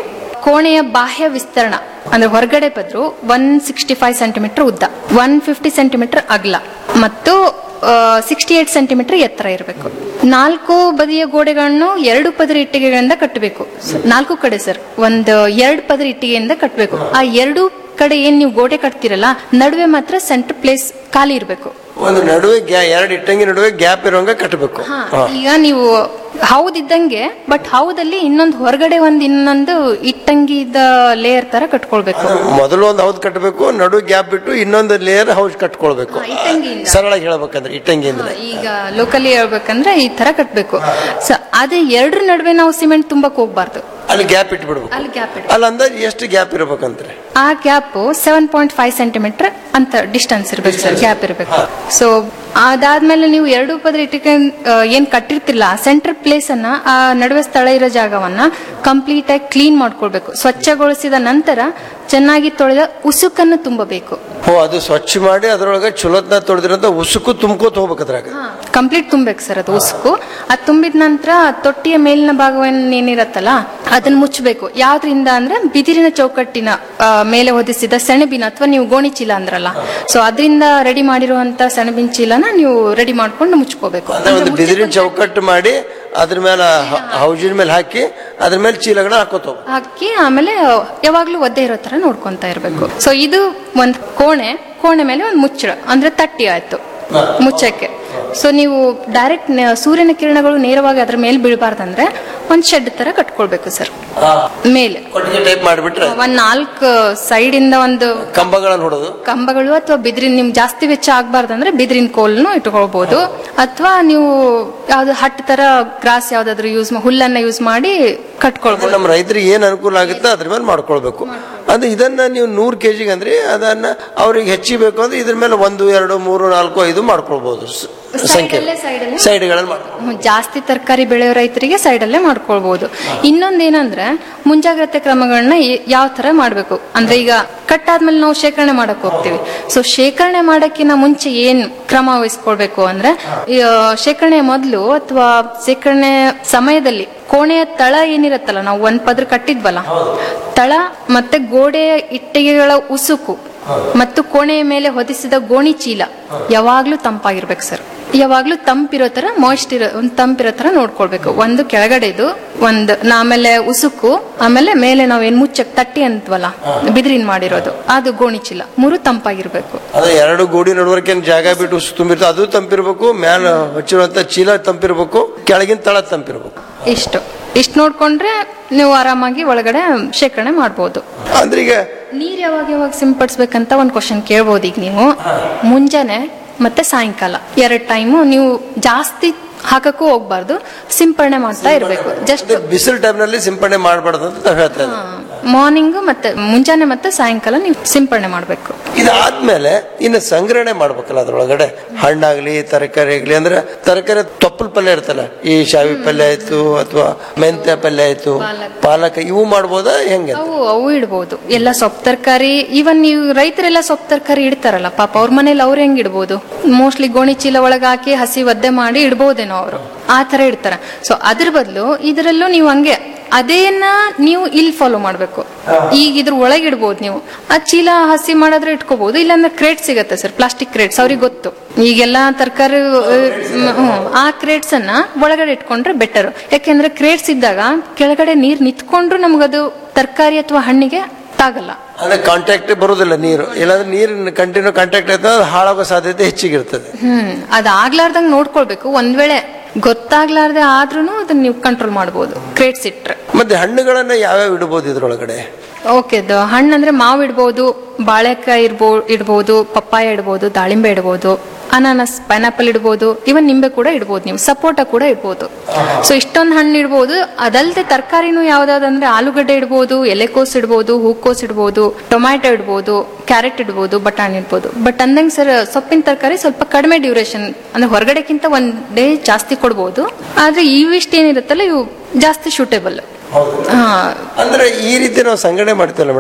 ಕೋಣೆಯ ಬಾಹ್ಯ ವಿಸ್ತರಣ ಅಂದ್ರೆ ಹೊರಗಡೆ ಪದ್ರು ಒನ್ ಸಿಕ್ಸ್ಟಿ ಫೈವ್ ಸೆಂಟಿಮೀಟರ್ ಉದ್ದ ಒನ್ ಫಿಫ್ಟಿ ಸೆಂಟಿಮೀಟರ್ ಅಗಲ ಮತ್ತು ಸಿಕ್ಸ್ಟಿ ಏಟ್ ಸೆಂಟಿಮೀಟರ್ ಎತ್ತರ ಇರಬೇಕು ನಾಲ್ಕು ಬದಿಯ ಗೋಡೆಗಳನ್ನು ಎರಡು ಪದರ ಇಟ್ಟಿಗೆಗಳಿಂದ ಕಟ್ಟಬೇಕು ಸ- ನಾಲ್ಕು ಕಡೆ ಸರ್ ಒಂದು ಎರಡು ಪದರ ಇಟ್ಟಿಗೆಯಿಂದ ಕಟ್ಟಬೇಕು ಆ ಎರಡು ಕಡೆ ಏನ್ ನೀವು ಗೋಡೆ ಕಟ್ತಿರಲ್ಲ ನಡುವೆ ಮಾತ್ರ ಸೆಂಟರ್ ಪ್ಲೇಸ್ ಖಾಲಿ ಇರಬೇಕು ಒಂದು ನಡುವೆ ಗ್ಯಾ- ಎರಡು ಇಟ್ಟಂಗಿ ನಡುವೆ ಗ್ಯಾಪ್ ಇರೋಂಗ ಕಟ್ಟಬೇಕು ಈಗ ನೀವು ಹೌದಿದ್ದಂಗೆ ಬಟ್ ಹೌದಲ್ಲಿ ಇನ್ನೊಂದು ಹೊರಗಡೆ ಒಂದ್ ಇನ್ನೊಂದು ಇಟ್ಟಂಗಿದ ಲೇಯರ್ ತರ ಕಟ್ಕೊಳ್ಬೇಕು ಮೊದಲು ಒಂದು ಹೌದ್ ಕಟ್ಟಬೇಕು ನಡು ಗ್ಯಾಪ್ ಬಿಟ್ಟು ಇನ್ನೊಂದು ಲೇಯರ್ ಹೌಸ್ ಕಟ್ಕೊಳ್ಬೇಕು ಸರಳಾಗಿ ಹೇಳ್ಬೇಕಂದ್ರೆ ಇಟ್ಟಂಗಿಯಿಂದ ಈಗ ಲೋಕಲಿ ಹೇಳ್ಬೇಕಂದ್ರೆ ಈ ತರ ಕಟ್ಬೇಕು ಸೊ ಅದೇ ಎರಡರ ನಡುವೆ ನಾವು ಸಿಮೆಂಟ್ ತುಂಬಕ್ ಹೋಗ್ಬಾರ್ದು ಅಲ್ಲಿ ಗ್ಯಾಪ್ ಇಟ್ಬಿಡ್ಬೇಕು ಅಲ್ಲಿ ಗ್ಯಾಪ್ ಅಲ್ಲಿ ಅಂದಾಜು ಎಷ್ಟು ಗ್ಯಾಪ್ ಇರ್ಬೇಕಂದ್ರೆ ಆ gap seven point five centimetre ಅಂತ ಡಿಸ್ಟೆನ್ಸ್ ಇರ್ಬೇಕು ಸರ್ ಗ್ಯಾಪ್ ಇರಬೇಕು ಸೊ ಅದಾದ್ಮೇಲೆ ನೀವು ಎರಡು ಪದ್ರ ಇಟ್ಟಿಗೆ ಆ, ಏನ್ ಕಟ್ಟಿರ್ತಿಲ್ಲ ಸೆಂಟರ್ ಪ್ಲೇಸ್ ಅನ್ನ ಆ ನಡುವೆ ಸ್ಥಳ ಇರೋ ಜಾಗವನ್ನ ಕಂಪ್ಲೀಟ್ ಆಗಿ ಕ್ಲೀನ್ ಮಾಡ್ಕೊಳ್ಬೇಕು ಸ್ವಚ್ಛಗೊಳಿಸಿದ ನಂತರ ಚೆನ್ನಾಗಿ ತೊಳೆದ ಉಸುಕನ್ನು ತುಂಬಬೇಕು ಓ ಅದು ಸ್ವಚ್ಛ ಮಾಡಿ ಅದ್ರೊಳಗೆ ಚಲೋತ್ನ ತೊಳೆದಿರೋಂಥ ಉಸುಕು ತುಂಬ್ಕೋತ ಹೋಗ್ಬೇಕು ಅದ್ರಾಗ ಕಂಪ್ಲೀಟ್ ತುಂಬೇಕು ಸರ್ ಅದು ಉಸುಕು ಅದು ತುಂಬಿದ ನಂತರ ತೊಟ್ಟಿಯ ಮೇಲಿನ ಭಾಗವನ್ನು ಏನಿರತ್ತಲ್ಲ ಅದನ್ನ ಮುಚ್ಚಬೇಕು ಯಾವ್ದ್ರಿಂದ ಅಂದ್ರೆ ಬಿದಿರಿನ ಚೌಕಟ್ಟಿನ ಆ, ಮೇಲೆ ಹೊದಿಸಿದ ಸೆಣಬಿನ ಅಥವಾ ನೀವು ಗೋಣಿ ಚೀಲ ಅಂದ್ರಲ್ಲ ಸೊ ಅದರಿಂದ ರೆಡಿ ಮಾಡಿರುವಂತ ಸೆಣಬಿನ ಚೀಲನ ನೀವು ರೆಡಿ ಮಾಡ್ಕೊಂಡು ಮುಚ್ಕೋಬೇಕು ಅಂದ್ರೆ ಒಂದು ಬಿದಿರಿನ ಚೌಕಟ್ಟು ಮಾಡಿ ಅದ್ರ ಮೇಲೆ ಹ- ಹೌಜಿನ ಮೇಲೆ ಹಾಕಿ ಅದ್ರ ಮೇಲೆ ಚೀಲಗಳನ್ನ ಹಾಕೋತ ಹೋಗ್ಬೇಕು ಹಾಕಿ ಆಮೇಲೆ ಯಾವಾಗ್ಲೂ ಒದ್ದೆ ಇರೋ ತರ ನೋಡ್ಕೊಂತ ಇರ್ಬೇಕು ಸೊ ಇದು ಒಂದ್ ಕೋಣೆ ಕೋಣೆ ಮೇಲೆ ಒಂದು ಮುಚ್ಚಳ ಅಂದ್ರೆ ತಟ್ಟಿ ಆಯ್ತು ಮುಚ್ಚಕ್ಕೆ ಸೊ ನೀವು ಡೈರೆಕ್ಟ್ ಸೂರ್ಯನ ಕಿರಣಗಳು ನೇರವಾಗಿ ಅದ್ರ ಮೇಲೆ ಬೀಳಬಾರ್ದಂದ್ರೆ ಒಂದ್ ಶೆಡ್ ತರ ಕಟ್ಕೊಳ್ಬೇಕು ಸರ್ ಮೇಲೆ ಕೊಟ್ಟಿಗೆ ಟೈಪ್ ಮಾಡಿಬಿಟ್ರೆ ಒಂದ್ ನಾಲ್ಕು ಸೈಡ್ ಇಂದ ಒಂದು ಕಂಬಗಳನ್ನು ಹೊಡೋದು ಕಂಬಗಳು ಅಥವಾ ಬಿದಿರಿನ ನಿಮ್ ಜಾಸ್ತಿ ವೆಚ್ಚ ಆಗ್ಬಾರ್ದಂದ್ರೆ ಬಿದಿರಿನ ಕೋಲ್ನು ಇಟ್ಕೊಳ್ಬಹುದು ಅಥವಾ ನೀವು ಯಾವ್ದು ಹಟ್ ತರ ಗ್ರಾಸ್ ಯಾವ್ದಾದ್ರು ಯೂಸ್ ಹುಲ್ಲನ್ನ ಯೂಸ್ ಮಾಡಿ ಕಟ್ಕೊಳ್ಬಹುದು ನಮ್ಮ ರೈತರಿಗೆ ಏನ್ ಅನುಕೂಲ ಆಗುತ್ತೆ ಅದ್ರ ಮೇಲೆ ಮಾಡ್ಕೊಳ್ಬೇಕು ಅಂದ್ರೆ ಇದನ್ನ ನೀವು ನೂರ್ ಕೆಜಿಗೆ ಅಂದ್ರೆ ಅದನ್ನ ಅವ್ರಿಗೆ ಹೆಚ್ಚಿಬೇಕು ಅಂದ್ರೆ ಇದ್ರ ಮೇಲೆ ಒಂದು ಎರಡು ಮೂರು ನಾಲ್ಕು ಐದು ಮಾಡ್ಕೊಳ್ಬಹುದು ಸ- ಸಂಖ್ಯೆ ಸೈಡ್ಗಳಲ್ಲಿ ಮಾಡ್ಕೊಳ್ಬೋದು. ಹ್ಮ್, ಜಾಸ್ತಿ ತರಕಾರಿ ಬೆಳೆಯೋ ರೈತರಿಗೆ ಸೈಡ್ ಅಲ್ಲೇ ಮಾಡ್ಕೊಳ್ಬಹುದು ಇನ್ನೊಂದೇನಂದ್ರೆ ಮುಂಜಾಗ್ರತೆ ಕ್ರಮಗಳನ್ನ ಯಾವ ತರ ಮಾಡ್ಬೇಕು ಅಂದ್ರೆ ಈಗ ಕಟ್ಟಾದ್ಮೇಲೆ ನಾವು ಶೇಖರಣೆ ಮಾಡಕ್ ಹೋಗ್ತೀವಿ ಸೊ ಶೇಖರಣೆ ಮಾಡಕ್ಕಿಂತ ಮುಂಚೆ ಏನ್ ಕ್ರಮ ವಹಿಸ್ಕೊಳ್ಬೇಕು ಅಂದ್ರೆ ಈ, ಆ, ಶೇಖರಣೆ ಮೊದಲು ಅಥವಾ ಶೇಖರಣೆ ಸಮಯದಲ್ಲಿ ಕೋಣೆಯ ತಳ ಏನಿರತ್ತಲ್ಲ ನಾವು ಒಂದ್ ಪದ್ರ ಕಟ್ಟಿದ್ವಲ್ಲ ತಳ ಮತ್ತೆ ಗೋಡೆಯ ಇಟ್ಟಿಗೆಗಳ ಉಸುಕು ಮತ್ತು ಕೋಣೆಯ ಮೇಲೆ ಹೊದಿಸಿದ ಗೋಣಿ ಚೀಲ ಯಾವಾಗ್ಲೂ ತಂಪಾಗಿರ್ಬೇಕು ಸರ್ ಯಾವಾಗ್ಲೂ ತಂಪಿರೋ ತರ ಮಾಯಿಸ್ಟ್ ಇರೋ ಒಂದು ತಂಪಿರೋ ತರ ನೋಡ್ಕೊಳ್ಬೇಕು ಒಂದು ಕೆಳಗಡೆದು ಒಂದು ನಾ- ಆಮೇಲೆ ಉಸುಕು ಆಮೇಲೆ ಮೇಲೆ ನಾವೇನ್ ಮುಚ್ಚಕ್ ತಟ್ಟಿ ಅಂತವಲ್ಲ ಬಿದಿರಿನ ಮಾಡಿರೋದು ಅದು ಗೋಣಿ ಚೀಲ ಮೂರು ತಂಪಾಗಿರ್ಬೇಕು ಅದೇ ಎರಡು ಗೋಡಿ ನಡುವರ್ಕೆ ಏನ್ ಜಾಗ ಬಿಟ್ಟು ಉಸು ತುಂಬಿರ್ತದೆ ಅದು ತಂಪಿರ್ಬೇಕು ಮ್ಯಾಲ ಹಚ್ಚಿರುವಂತ ಚೀಲ ತಂಪಿರ್ಬೇಕು ಕೆಳಗಿನ ತಳ ತಂಪಿರ್ಬೇಕು ಇಷ್ಟು ಇಷ್ಟು ನೋಡ್ಕೊಂಡ್ರೆ ನೀವು ಆರಾಮಾಗಿ ಒಳಗಡೆ ಶೇಖರಣೆ ಮಾಡ್ಬೋದು ಅಂದ್ರೆ ಈಗ ನೀರ್ ಯಾವಾಗ ಯಾವಾಗ ಸಿಂಪಡಿಸ್ಬೇಕಂತ ಒಂದು ಕ್ವಶನ್ ಕೇಳ್ಬೋದು ಈಗ ನೀವು ಮುಂಜಾನೆ ಮತ್ತೆ ಸಾಯಂಕಾಲ ಎರಡ್ ಟೈಮು ನೀವು ಜಾಸ್ತಿ ಹಾಕಕ್ಕೂ ಹೋಗ್ಬಾರ್ದು ಸಿಂಪಡಣೆ ಮಾಡ್ತಾ ಇರ್ಬೇಕು ಜಸ್ಟ್ ಬಿಸಿಲು ಟೈಮ್ನಲ್ಲಿ ಸಿಂಪಡಣೆ ಮಾಡಬಾರ್ದು ಅಂತ ತಾವ್ ಹೇಳ್ತಾ ಇದ್ದೀವಿ ಮಾರ್ನಿಂಗ್ ಮತ್ತೆ ಮುಂಜಾನೆ ಮತ್ತೆ ಸಾಯಂಕಾಲ ನೀವು ಸಿಂಪಡಣೆ ಮಾಡ್ಬೇಕು ಇದಾದ್ಮೇಲೆ ಇನ್ನು ಸಂಗ್ರಹಣೆ ಮಾಡ್ಬೇಕಲ್ಲ ಅದ್ರೊಳಗಡೆ ಹಣ್ಣಾಗ್ಲಿ ತರಕಾರಿ ಆಗ್ಲಿ ಅಂದ್ರೆ ತರಕಾರಿ ತೊಪ್ಪಲ್ ಪಲ್ಯ ಇರ್ತಲ್ಲ ಈ ಶಾವಿ ಪಲ್ಯ ಆಯ್ತು ಅಥವಾ ಮೆಂತ್ಯ ಪಲ್ಯ ಆಯ್ತು ಪಾಲಕ ಇವು ಮಾಡ್ಬೋದಾ ಹೆಂಗೆ ಅವು ಅವು ಇಡ್ಬೋದು ಎಲ್ಲ ಸೊಪ್ಪು ತರಕಾರಿ ಇವನ್ ನೀವು ರೈತರೆಲ್ಲ ಸೊಪ್ಪು ತರಕಾರಿ ಇಡ್ತಾರಲ್ಲ ಪಾಪ ಅವ್ರ ಮನೇಲಿ ಅವ್ರು ಹೆಂಗ್ ಇಡ್ಬೋದು ಮೋಸ್ಟ್ಲಿ ಗೋಣಿ ಚೀಲ ಒಳಗೆ ಹಾಕಿ ಹಸಿ ಒದ್ದೆ ಮಾಡಿ ಇಡ್ಬೋದೇನೋ ಅವರು ಆ ತರ ಇಡ್ತಾರೆ ಸೊ ಅದ್ರ ಬದಲು ಇದರಲ್ಲೂ ನೀವು ಹಂಗೆ ಅದೇನ ನೀವು ಇಲ್ಲಿ ಫಾಲೋ ಮಾಡ್ಬೇಕು ಈಗ ಇದ್ರ ಒಳಗೆ ಇಡ್ಬೋದು ನೀವು ಆ ಚೀಲ ಹಸಿ ಮಾಡಿದ್ರೆ ಇಟ್ಕೋಬಹುದು ಇಲ್ಲಾಂದ್ರೆ ಕ್ರೇಟ್ ಸಿಗತ್ತೆ ಸರ್ ಪ್ಲಾಸ್ಟಿಕ್ ಕ್ರೇಟ್ಸ್ ಅವ್ರಿಗೆ ಗೊತ್ತು ಈಗೆಲ್ಲ ತರಕಾರಿ ಆ ಕ್ರೇಟ್ಸ್ ಅನ್ನ ಒಳಗಡೆ ಇಟ್ಕೊಂಡ್ರೆ ಬೆಟರ್ ಯಾಕೆಂದ್ರೆ ಕ್ರೇಟ್ಸ್ ಇದ್ದಾಗ ಕೆಳಗಡೆ ನೀರ್ ನಿಂತ್ಕೊಂಡ್ರು ನಮ್ಗದು ತರಕಾರಿ ಅಥವಾ ಹಣ್ಣಿಗೆ ತಾಗಲ್ಲ ಅಂದ್ರೆ ಕಾಂಟ್ಯಾಕ್ಟ್ ಬರೋದಿಲ್ಲ ನೀರು ಇಲ್ಲಾಂದ್ರೆ ನೀರಿನ ಕಂಟಿನ್ಯೂ ಕಾಂಟ್ಯಾಕ್ಟ್ ಆಯ್ತಂದ್ರೆ ಅದು ಹಾಳಾಗೋ ಸಾಧ್ಯತೆ ಹೆಚ್ಚಿಗಿರ್ತದೆ ಹ್ಮ್ ಅದಾಗ್ಲಾರ್ದಂಗ್ ನೋಡ್ಕೊಳ್ಬೇಕು ಒಂದ್ ವೇಳೆ ಗೊತ್ತಾಗ್ಲಾರ್ದೆ ಆದ್ರೂ ಅದನ್ನ ನೀವು ಕಂಟ್ರೋಲ್ ಮಾಡ್ಬೋದು ಕ್ರೇಟ್ಸ್ ಇಟ್ರೆ ಮತ್ತೆ ಹಣ್ಣುಗಳನ್ನ ಯಾವ್ಯಾವ ಇಡಬಹುದು ಇದ್ರೊಳಗಡೆ ಓಕೆ ಹಣ್ಣು ಅಂದ್ರೆ ಮಾವು ಇಡ್ಬೋದು ಬಾಳೆಕಾಯಿ ಇರ್ಬೋ ಇಡ್ಬೋದು ಪಪ್ಪಾಯ ಇಡ್ಬೋದು ದಾಳಿಂಬೆ ಇಡ್ಬೋದು ಅನಾನಸ್ ಪೈನಾಪಲ್ ಇಡ್ಬೋದು ಇವನ್ ನಿಂಬೆ ಕೂಡ ಇಡ್ಬೋದು ನೀವು ಸಪೋಟ ಕೂಡ ಇಡ್ಬೋದು ಸೊ ಇಷ್ಟೊಂದು ಹಣ್ಣು ಇಡ್ಬೋದು ಅದಲ್ದೆ ತರಕಾರಿನೂ ಯಾವ್ದಾದಂದ್ರೆ ಆಲೂಗಡ್ಡೆ ಇಡ್ಬೋದು ಎಲೆಕೋಸ್ ಇಡ್ಬೋದು ಹೂಕೋಸ್ ಇಡ್ಬೋದು ಟೊಮ್ಯಾಟೊ ಇಡ್ಬೋದು ಕ್ಯಾರೆಟ್ ಇಡ್ಬೋದು ಬಟಾಣಿ ಇಡ್ಬೋದು ಬಟ್ ಅಂದಂಗೆ ಸರ್ ಸೊಪ್ಪಿನ ತರಕಾರಿ ಸ್ವಲ್ಪ ಕಡಿಮೆ ಡ್ಯೂರೇಷನ್ ಅಂದ್ರೆ ಹೊರಗಡೆಕ್ಕಿಂತ ಒಂದ್ ಡೇ ಜಾಸ್ತಿ ಕೊಡ್ಬೋದು ಆದ್ರೆ ಇವಿಷ್ಟು ಏನಿರುತ್ತಲ್ಲ ಇವು ಜಾಸ್ತಿ ಶೂಟೇಬಲ್ ಹಾ ಅಂದ್ರೆ ಈ ರೀತಿ ನಾವು ಸಂಗ್ರಹಣೆ ಮಾಡ್ತೀವಲ್ಲ ಮೇಡಮ್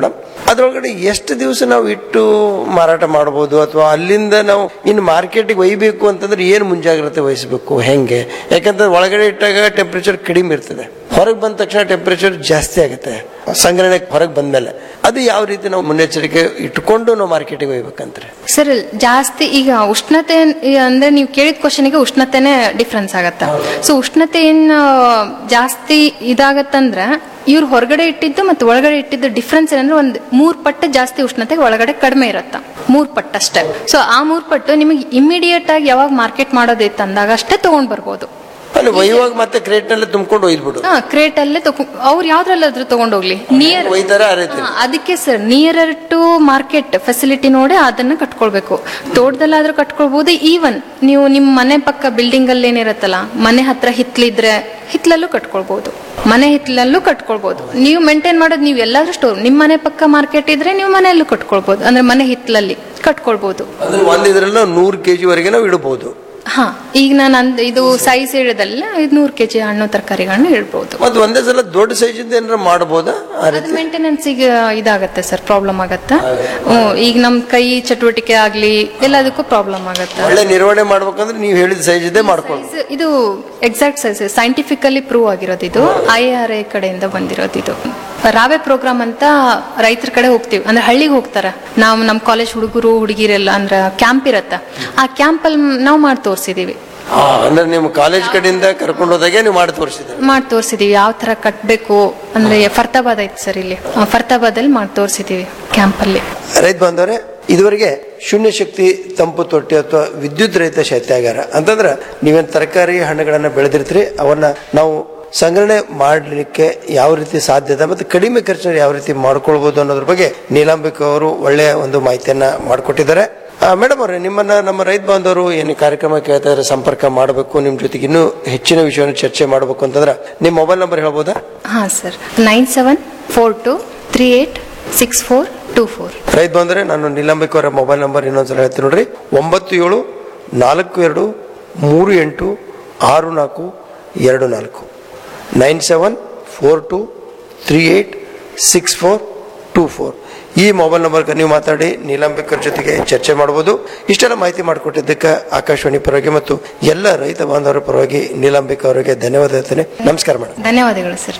ಅದ್ರೊಳಗಡೆ ಎಷ್ಟು ದಿವಸ ನಾವು ಇಟ್ಟು ಮಾರಾಟ ಮಾಡ್ಬೋದು ಅಥವಾ ಅಲ್ಲಿಂದ ನಾವು ಇನ್ನು ಮಾರ್ಕೆಟಿಗೆ ಒಯ್ಬೇಕು ಅಂತಂದ್ರೆ ಏನು ಮುಂಜಾಗ್ರತೆ ವಹಿಸಬೇಕು ಹೆಂಗೆ ಯಾಕಂದ್ರೆ ಒಳಗಡೆ ಇಟ್ಟಾಗ ಟೆಂಪ್ರೇಚರ್ ಕಡಿಮೆ ಇರ್ತದೆ ಹೊರಗೆ ಬಂದ ತಕ್ಷಣ ಟೆಂಪ್ರೇಚರ್ ಜಾಸ್ತಿ ಆಗುತ್ತೆ ಸಂಗ್ರಹಣೆ ಹೊರಗೆ ಬಂದ್ಮೇಲೆ ಅದು ಯಾವ ರೀತಿ ನಾವು ಮುನ್ನೆಚ್ಚರಿಕೆ ಇಟ್ಕೊಂಡು ನಾವು ಮಾರ್ಕೆಟಿಗೆ ಒಯ್ಬೇಕಂದ್ರೆ ಸರ್ ಜಾಸ್ತಿ ಈಗ ಉಷ್ಣತೆ ಅಂದ್ರೆ ನೀವು ಕೇಳಿದ ಕ್ವಶನ್ಗೆ ಉಷ್ಣತೆನೇ ಡಿಫ್ರೆನ್ಸ್ ಆಗತ್ತ ಸೊ ಉಷ್ಣತೆ ಏನ್ ಆ, ಜಾಸ್ತಿ ಇದಾಗತ್ತಂದ್ರೆ ಇವ್ರು ಹೊರಗಡೆ ಇಟ್ಟಿದ್ದು ಮತ್ತು ಒಳಗಡೆ ಇಟ್ಟಿದ್ದು ಡಿಫ್ರೆನ್ಸ್ ಏನಂದ್ರೆ ಒಂದು ಮೂರ್ ಪಟ್ಟು ಜಾಸ್ತಿ ಉಷ್ಣತೆ ಒಳಗಡೆ ಕಡಿಮೆ ಇರತ್ತ ಮೂರ್ ಪಟ್ಟು ಅಷ್ಟೇ ಸೊ ಆ ಮೂರ್ ಪಟ್ಟು ನಿಮಗೆ ಇಮಿಡಿಯೇಟ್ ಆಗಿ ಯಾವಾಗ ಮಾರ್ಕೆಟ್ ಮಾಡೋದೈತೆ ಅಂದಾಗ ಅಷ್ಟೇ ತಗೊಂಡ್ ಬರ್ಬೋದು ಅಲ್ಲಿ ಒಯ್ಯುವಾಗ ಮತ್ತೆ ಕ್ರೇಟ್ನಲ್ಲೇ ತುಂಬ್ಕೊಂಡು ಒಯ್ದ್ಬಿಡು ಹಾ ಕ್ರೇಟ್ ಅಲ್ಲೇ ತಗೊ ಅವ್ರು ಯಾವ್ದ್ರಲ್ಲಾದ್ರೂ ತಗೊಂಡೋಗ್ಲಿ ನಿಯರ್ ಒಯ್ತಾರ ಆ ರೀತಿ ಅದಕ್ಕೆ sir nearer to market facility ನೋಡಿ ಅದನ್ನ ಕಟ್ಕೊಳ್ಬೇಕು ತೋಟದಲ್ಲಾದ್ರೂ ಕಟ್ಕೊಳ್ಬಹುದು ಈವನ್ ನೀವು ನಿಮ್ಮ ಮನೆ ಪಕ್ಕ ಬಿಲ್ಡಿಂಗ್ ಅಲ್ಲಿ ಏನಿರತ್ತಲ್ಲ ಮನೆ ಹತ್ರ ಹಿತ್ಲಿದ್ರೆ ಹಿತ್ಲಲ್ಲೂ ಕಟ್ಕೊಳ್ಬಹುದು ಮನೆ ಹಿತ್ಲಲ್ಲೂ ಕಟ್ಕೊಳ್ಬಹುದು ನೀವು ಮೇಂಟೈನ್ ಮಾಡೋದು ನೀವು ಎಲ್ಲಾದ್ರೂ ಸ್ಟೋರ್ ನಿಮ್ಮ ಮನೆ ಪಕ್ಕ ಮಾರ್ಕೆಟ್ ಇದ್ರೆ ನೀವು ಮನೆಯಲ್ಲೂ ಕಟ್ಕೊಳ್ಬಹುದು ಅಂದ್ರೆ ಮನೆ ಹಿತ್ಲಲ್ಲಿ ಕಟ್ಕೊಳ್ಬಹುದು ಅಂದ್ರೆ ಒಂದ್ ಇದ್ರಲ್ಲಿ ನಾವು ನೂರು ಕೆಜಿ ವರೆಗೆ ನಾವು ಇಡಬಹುದು ಹಾ ಈಗ ನಾನು ಅಂದ್ ಇದು ಸೈಜ್ ಇಡದಲ್ಲ ಇದು ನೂರು ಕೆಜಿ ಹಣ್ಣು ತರಕಾರಿಗಳನ್ನ ಇಡ್ಬೋದು ಮತ್ತೆ ಒಂದೇ ಸಲ ದೊಡ್ಡ ಸೈಜಿಂದ ಏನಾರ ಮಾಡಬಹುದಾ ಆ ರೀತಿ ಮೇಂಟೆನೆನ್ಸ್ ಈಗ ಇದಾಗತ್ತೆ ಸರ್ ಪ್ರಾಬ್ಲಮ್ ಆಗತ್ತೆ ಹ್ಮ್, ಈಗ ನಮ್ ಕೈ ಚಟುವಟಿಕೆ ಆಗ್ಲಿ ಎಲ್ಲದಕ್ಕೂ ಪ್ರಾಬ್ಲಮ್ ಆಗತ್ತೆ ಒಳ್ಳೆ ನಿರ್ವಹಣೆ ಮಾಡ್ಬೇಕಂದ್ರೆ ನೀವು ಹೇಳಿದ ಸೈಜ್ ಇದ್ದೇ ಮಾಡ್ಕೊಂಡು ಇದು- ಇದು ಎಕ್ಸಾಕ್ಟ್ ಸೈಜ್ ಸೈಂಟಿಫಿಕಲಿ ಪ್ರೂವ್ ಆಗಿರೋದು ಇದು ಐ ಆರ್ ಎ ಕಡೆಯಿಂದ ಬಂದಿರೋದು ಇದು ರಾವೆ ಪ್ರೋಗ್ರಾಮ್ ಅಂತ ರೈತರ ಕಡೆ ಹೋಗ್ತೀವಿ ಅಂದ್ರೆ ಹಳ್ಳಿಗೆ ಹೋಗ್ತಾರ ನಾವು ನಮ್ಮ ಕಾಲೇಜ್ ಹುಡುಗರು ಹುಡುಗಿರೆಲ್ಲ ಅಂದ್ರೆ ಕ್ಯಾಂಪ್ ಇರತ್ತ ಆ ಕ್ಯಾಂಪ್ ಅಲ್ಲಿ ನಾವು ಮಾಡಿ ತೋರಿಸಿದೀವಿ ಹಾ, ಅಂದ್ರೆ ನಿಮ್ಮ ಕಾಲೇಜ್ ಕಡೆಯಿಂದ ಕರ್ಕೊಂಡು ಹೋದಾಗೆ ನೀವು ಮಾಡಿ ತೋರಿಸಿದ್ರೆ ಮಾಡಿ ತೋರಿಸಿದೀವಿ ಯಾವ ತರ ಕಟ್ಬೇಕು ಅಂದ್ರೆ ಫರ್ತಾಬಾದ್ ಐತಿ ಸರ್ ಇಲ್ಲಿ ಆ, ಫರ್ತಾಬಾದಲ್ಲಿ ಮಾಡಿ ತೋರಿಸಿದೀವಿ ಕ್ಯಾಂಪ್ ಅಲ್ಲಿ ರೈತ ಬಾಂಧವರೇ ಇದುವರೆಗೆ ಶೂನ್ಯ ಶಕ್ತಿ ತಂಪು ತೊಟ್ಟಿ ಅಥವಾ ವಿದ್ಯುತ್ ರಹಿತ ಶೈತ್ಯಾಗಾರ ಅಂತಂದ್ರೆ ನೀವೇನು ತರಕಾರಿ ಹಣ್ಣುಗಳನ್ನ ಬೆಳೆದಿರ್ತೀರಿ ಅವನ್ನ ನಾವು ಸಂಗ್ರಹಣೆ ಮಾಡಲಿಕ್ಕೆ ಯಾವ ರೀತಿ ಸಾಧ್ಯತೆ ಮತ್ತು ಕಡಿಮೆ ಖರ್ಚಿನಲ್ಲಿ ಯಾವ ರೀತಿ ಮಾಡ್ಕೊಳ್ಬಹುದು ಅನ್ನೋದ್ರ ಬಗ್ಗೆ ನೀಲಾಂಬಿಕ ಅವರು ಒಳ್ಳೆಯ ಒಂದು ಮಾಹಿತಿಯನ್ನ ಮಾಡಿಕೊಟ್ಟಿದ್ದಾರೆ ಮೇಡಮ್ ಅವರೇ ನಿಮ್ಮನ್ನ ನಮ್ಮ ರೈತ ಬಾಂಧವರು ಏನು ಈ ಕಾರ್ಯಕ್ರಮ ಕೇಳ್ತಾ ಇದ್ರೆ ಸಂಪರ್ಕ ಮಾಡಬೇಕು ನಿಮ್ಮ ಜೊತೆಗೆ ಇನ್ನೂ ಹೆಚ್ಚಿನ ವಿಷಯವನ್ನು ಚರ್ಚೆ ಮಾಡಬೇಕು ಅಂತಂದ್ರೆ ನಿಮ್ಮ ಮೊಬೈಲ್ ನಂಬರ್ ಹೇಳ್ಬೋದಾ ಹಾ sir nine seven four two three eight six four two four ರೈತ ಬಂದರೆ ನಾನು ನಿಲಂಬಿಕ ಅವರ ಮೊಬೈಲ್ ನಂಬರ್ ಇನ್ನೊಂದ್ಸಲ ಹೇಳ್ತೀನಿ ನೋಡ್ರಿ ಒಂಬತ್ತು ಏಳು ನಾಲ್ಕು ಎರಡು ಮೂರು ಎಂಟು ಆರು ನಾಲ್ಕು ಎರಡು ನಾಲ್ಕು nine seven four two three eight six four two four ಈ ಮೊಬೈಲ್ ನಂಬರ್ಗೆ ನೀವು ಮಾತಾಡಿ ನೀಲಾಂಬಿಕರ ಜೊತೆಗೆ ಚರ್ಚೆ ಮಾಡ್ಬೋದು ಇಷ್ಟೆಲ್ಲ ಮಾಹಿತಿ ಮಾಡಿಕೊಟ್ಟಿದ್ದಕ್ಕೆ ಆಕಾಶವಾಣಿ ಪರವಾಗಿ ಮತ್ತು ಎಲ್ಲ ರೈತ ಬಾಂಧವರ ಪರವಾಗಿ ನೀಲಾಂಬಿಕ ಅವರಿಗೆ ಧನ್ಯವಾದ ಹೇಳ್ತೇನೆ ನಮಸ್ಕಾರ ಮೇಡಮ್ ಧನ್ಯವಾದಗಳು ಸರ್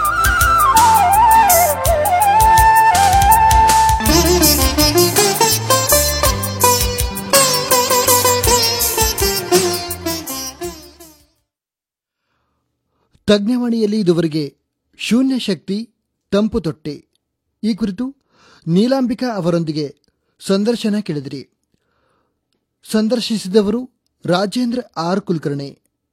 ತಜ್ಞವಾಣಿಯಲ್ಲಿ ಇದುವರೆಗೆ ಶೂನ್ಯ ಶಕ್ತಿ ತಂಪು ತೊಟ್ಟೆ ಈ ಕುರಿತು ನೀಲಾಂಬಿಕಾ ಅವರೊಂದಿಗೆ ಸಂದರ್ಶನ ಕೇಳಿದಿರಿ ಸಂದರ್ಶಿಸಿದವರು ರಾಜೇಂದ್ರ ಆರ್ ಕುಲಕರ್ಣಿ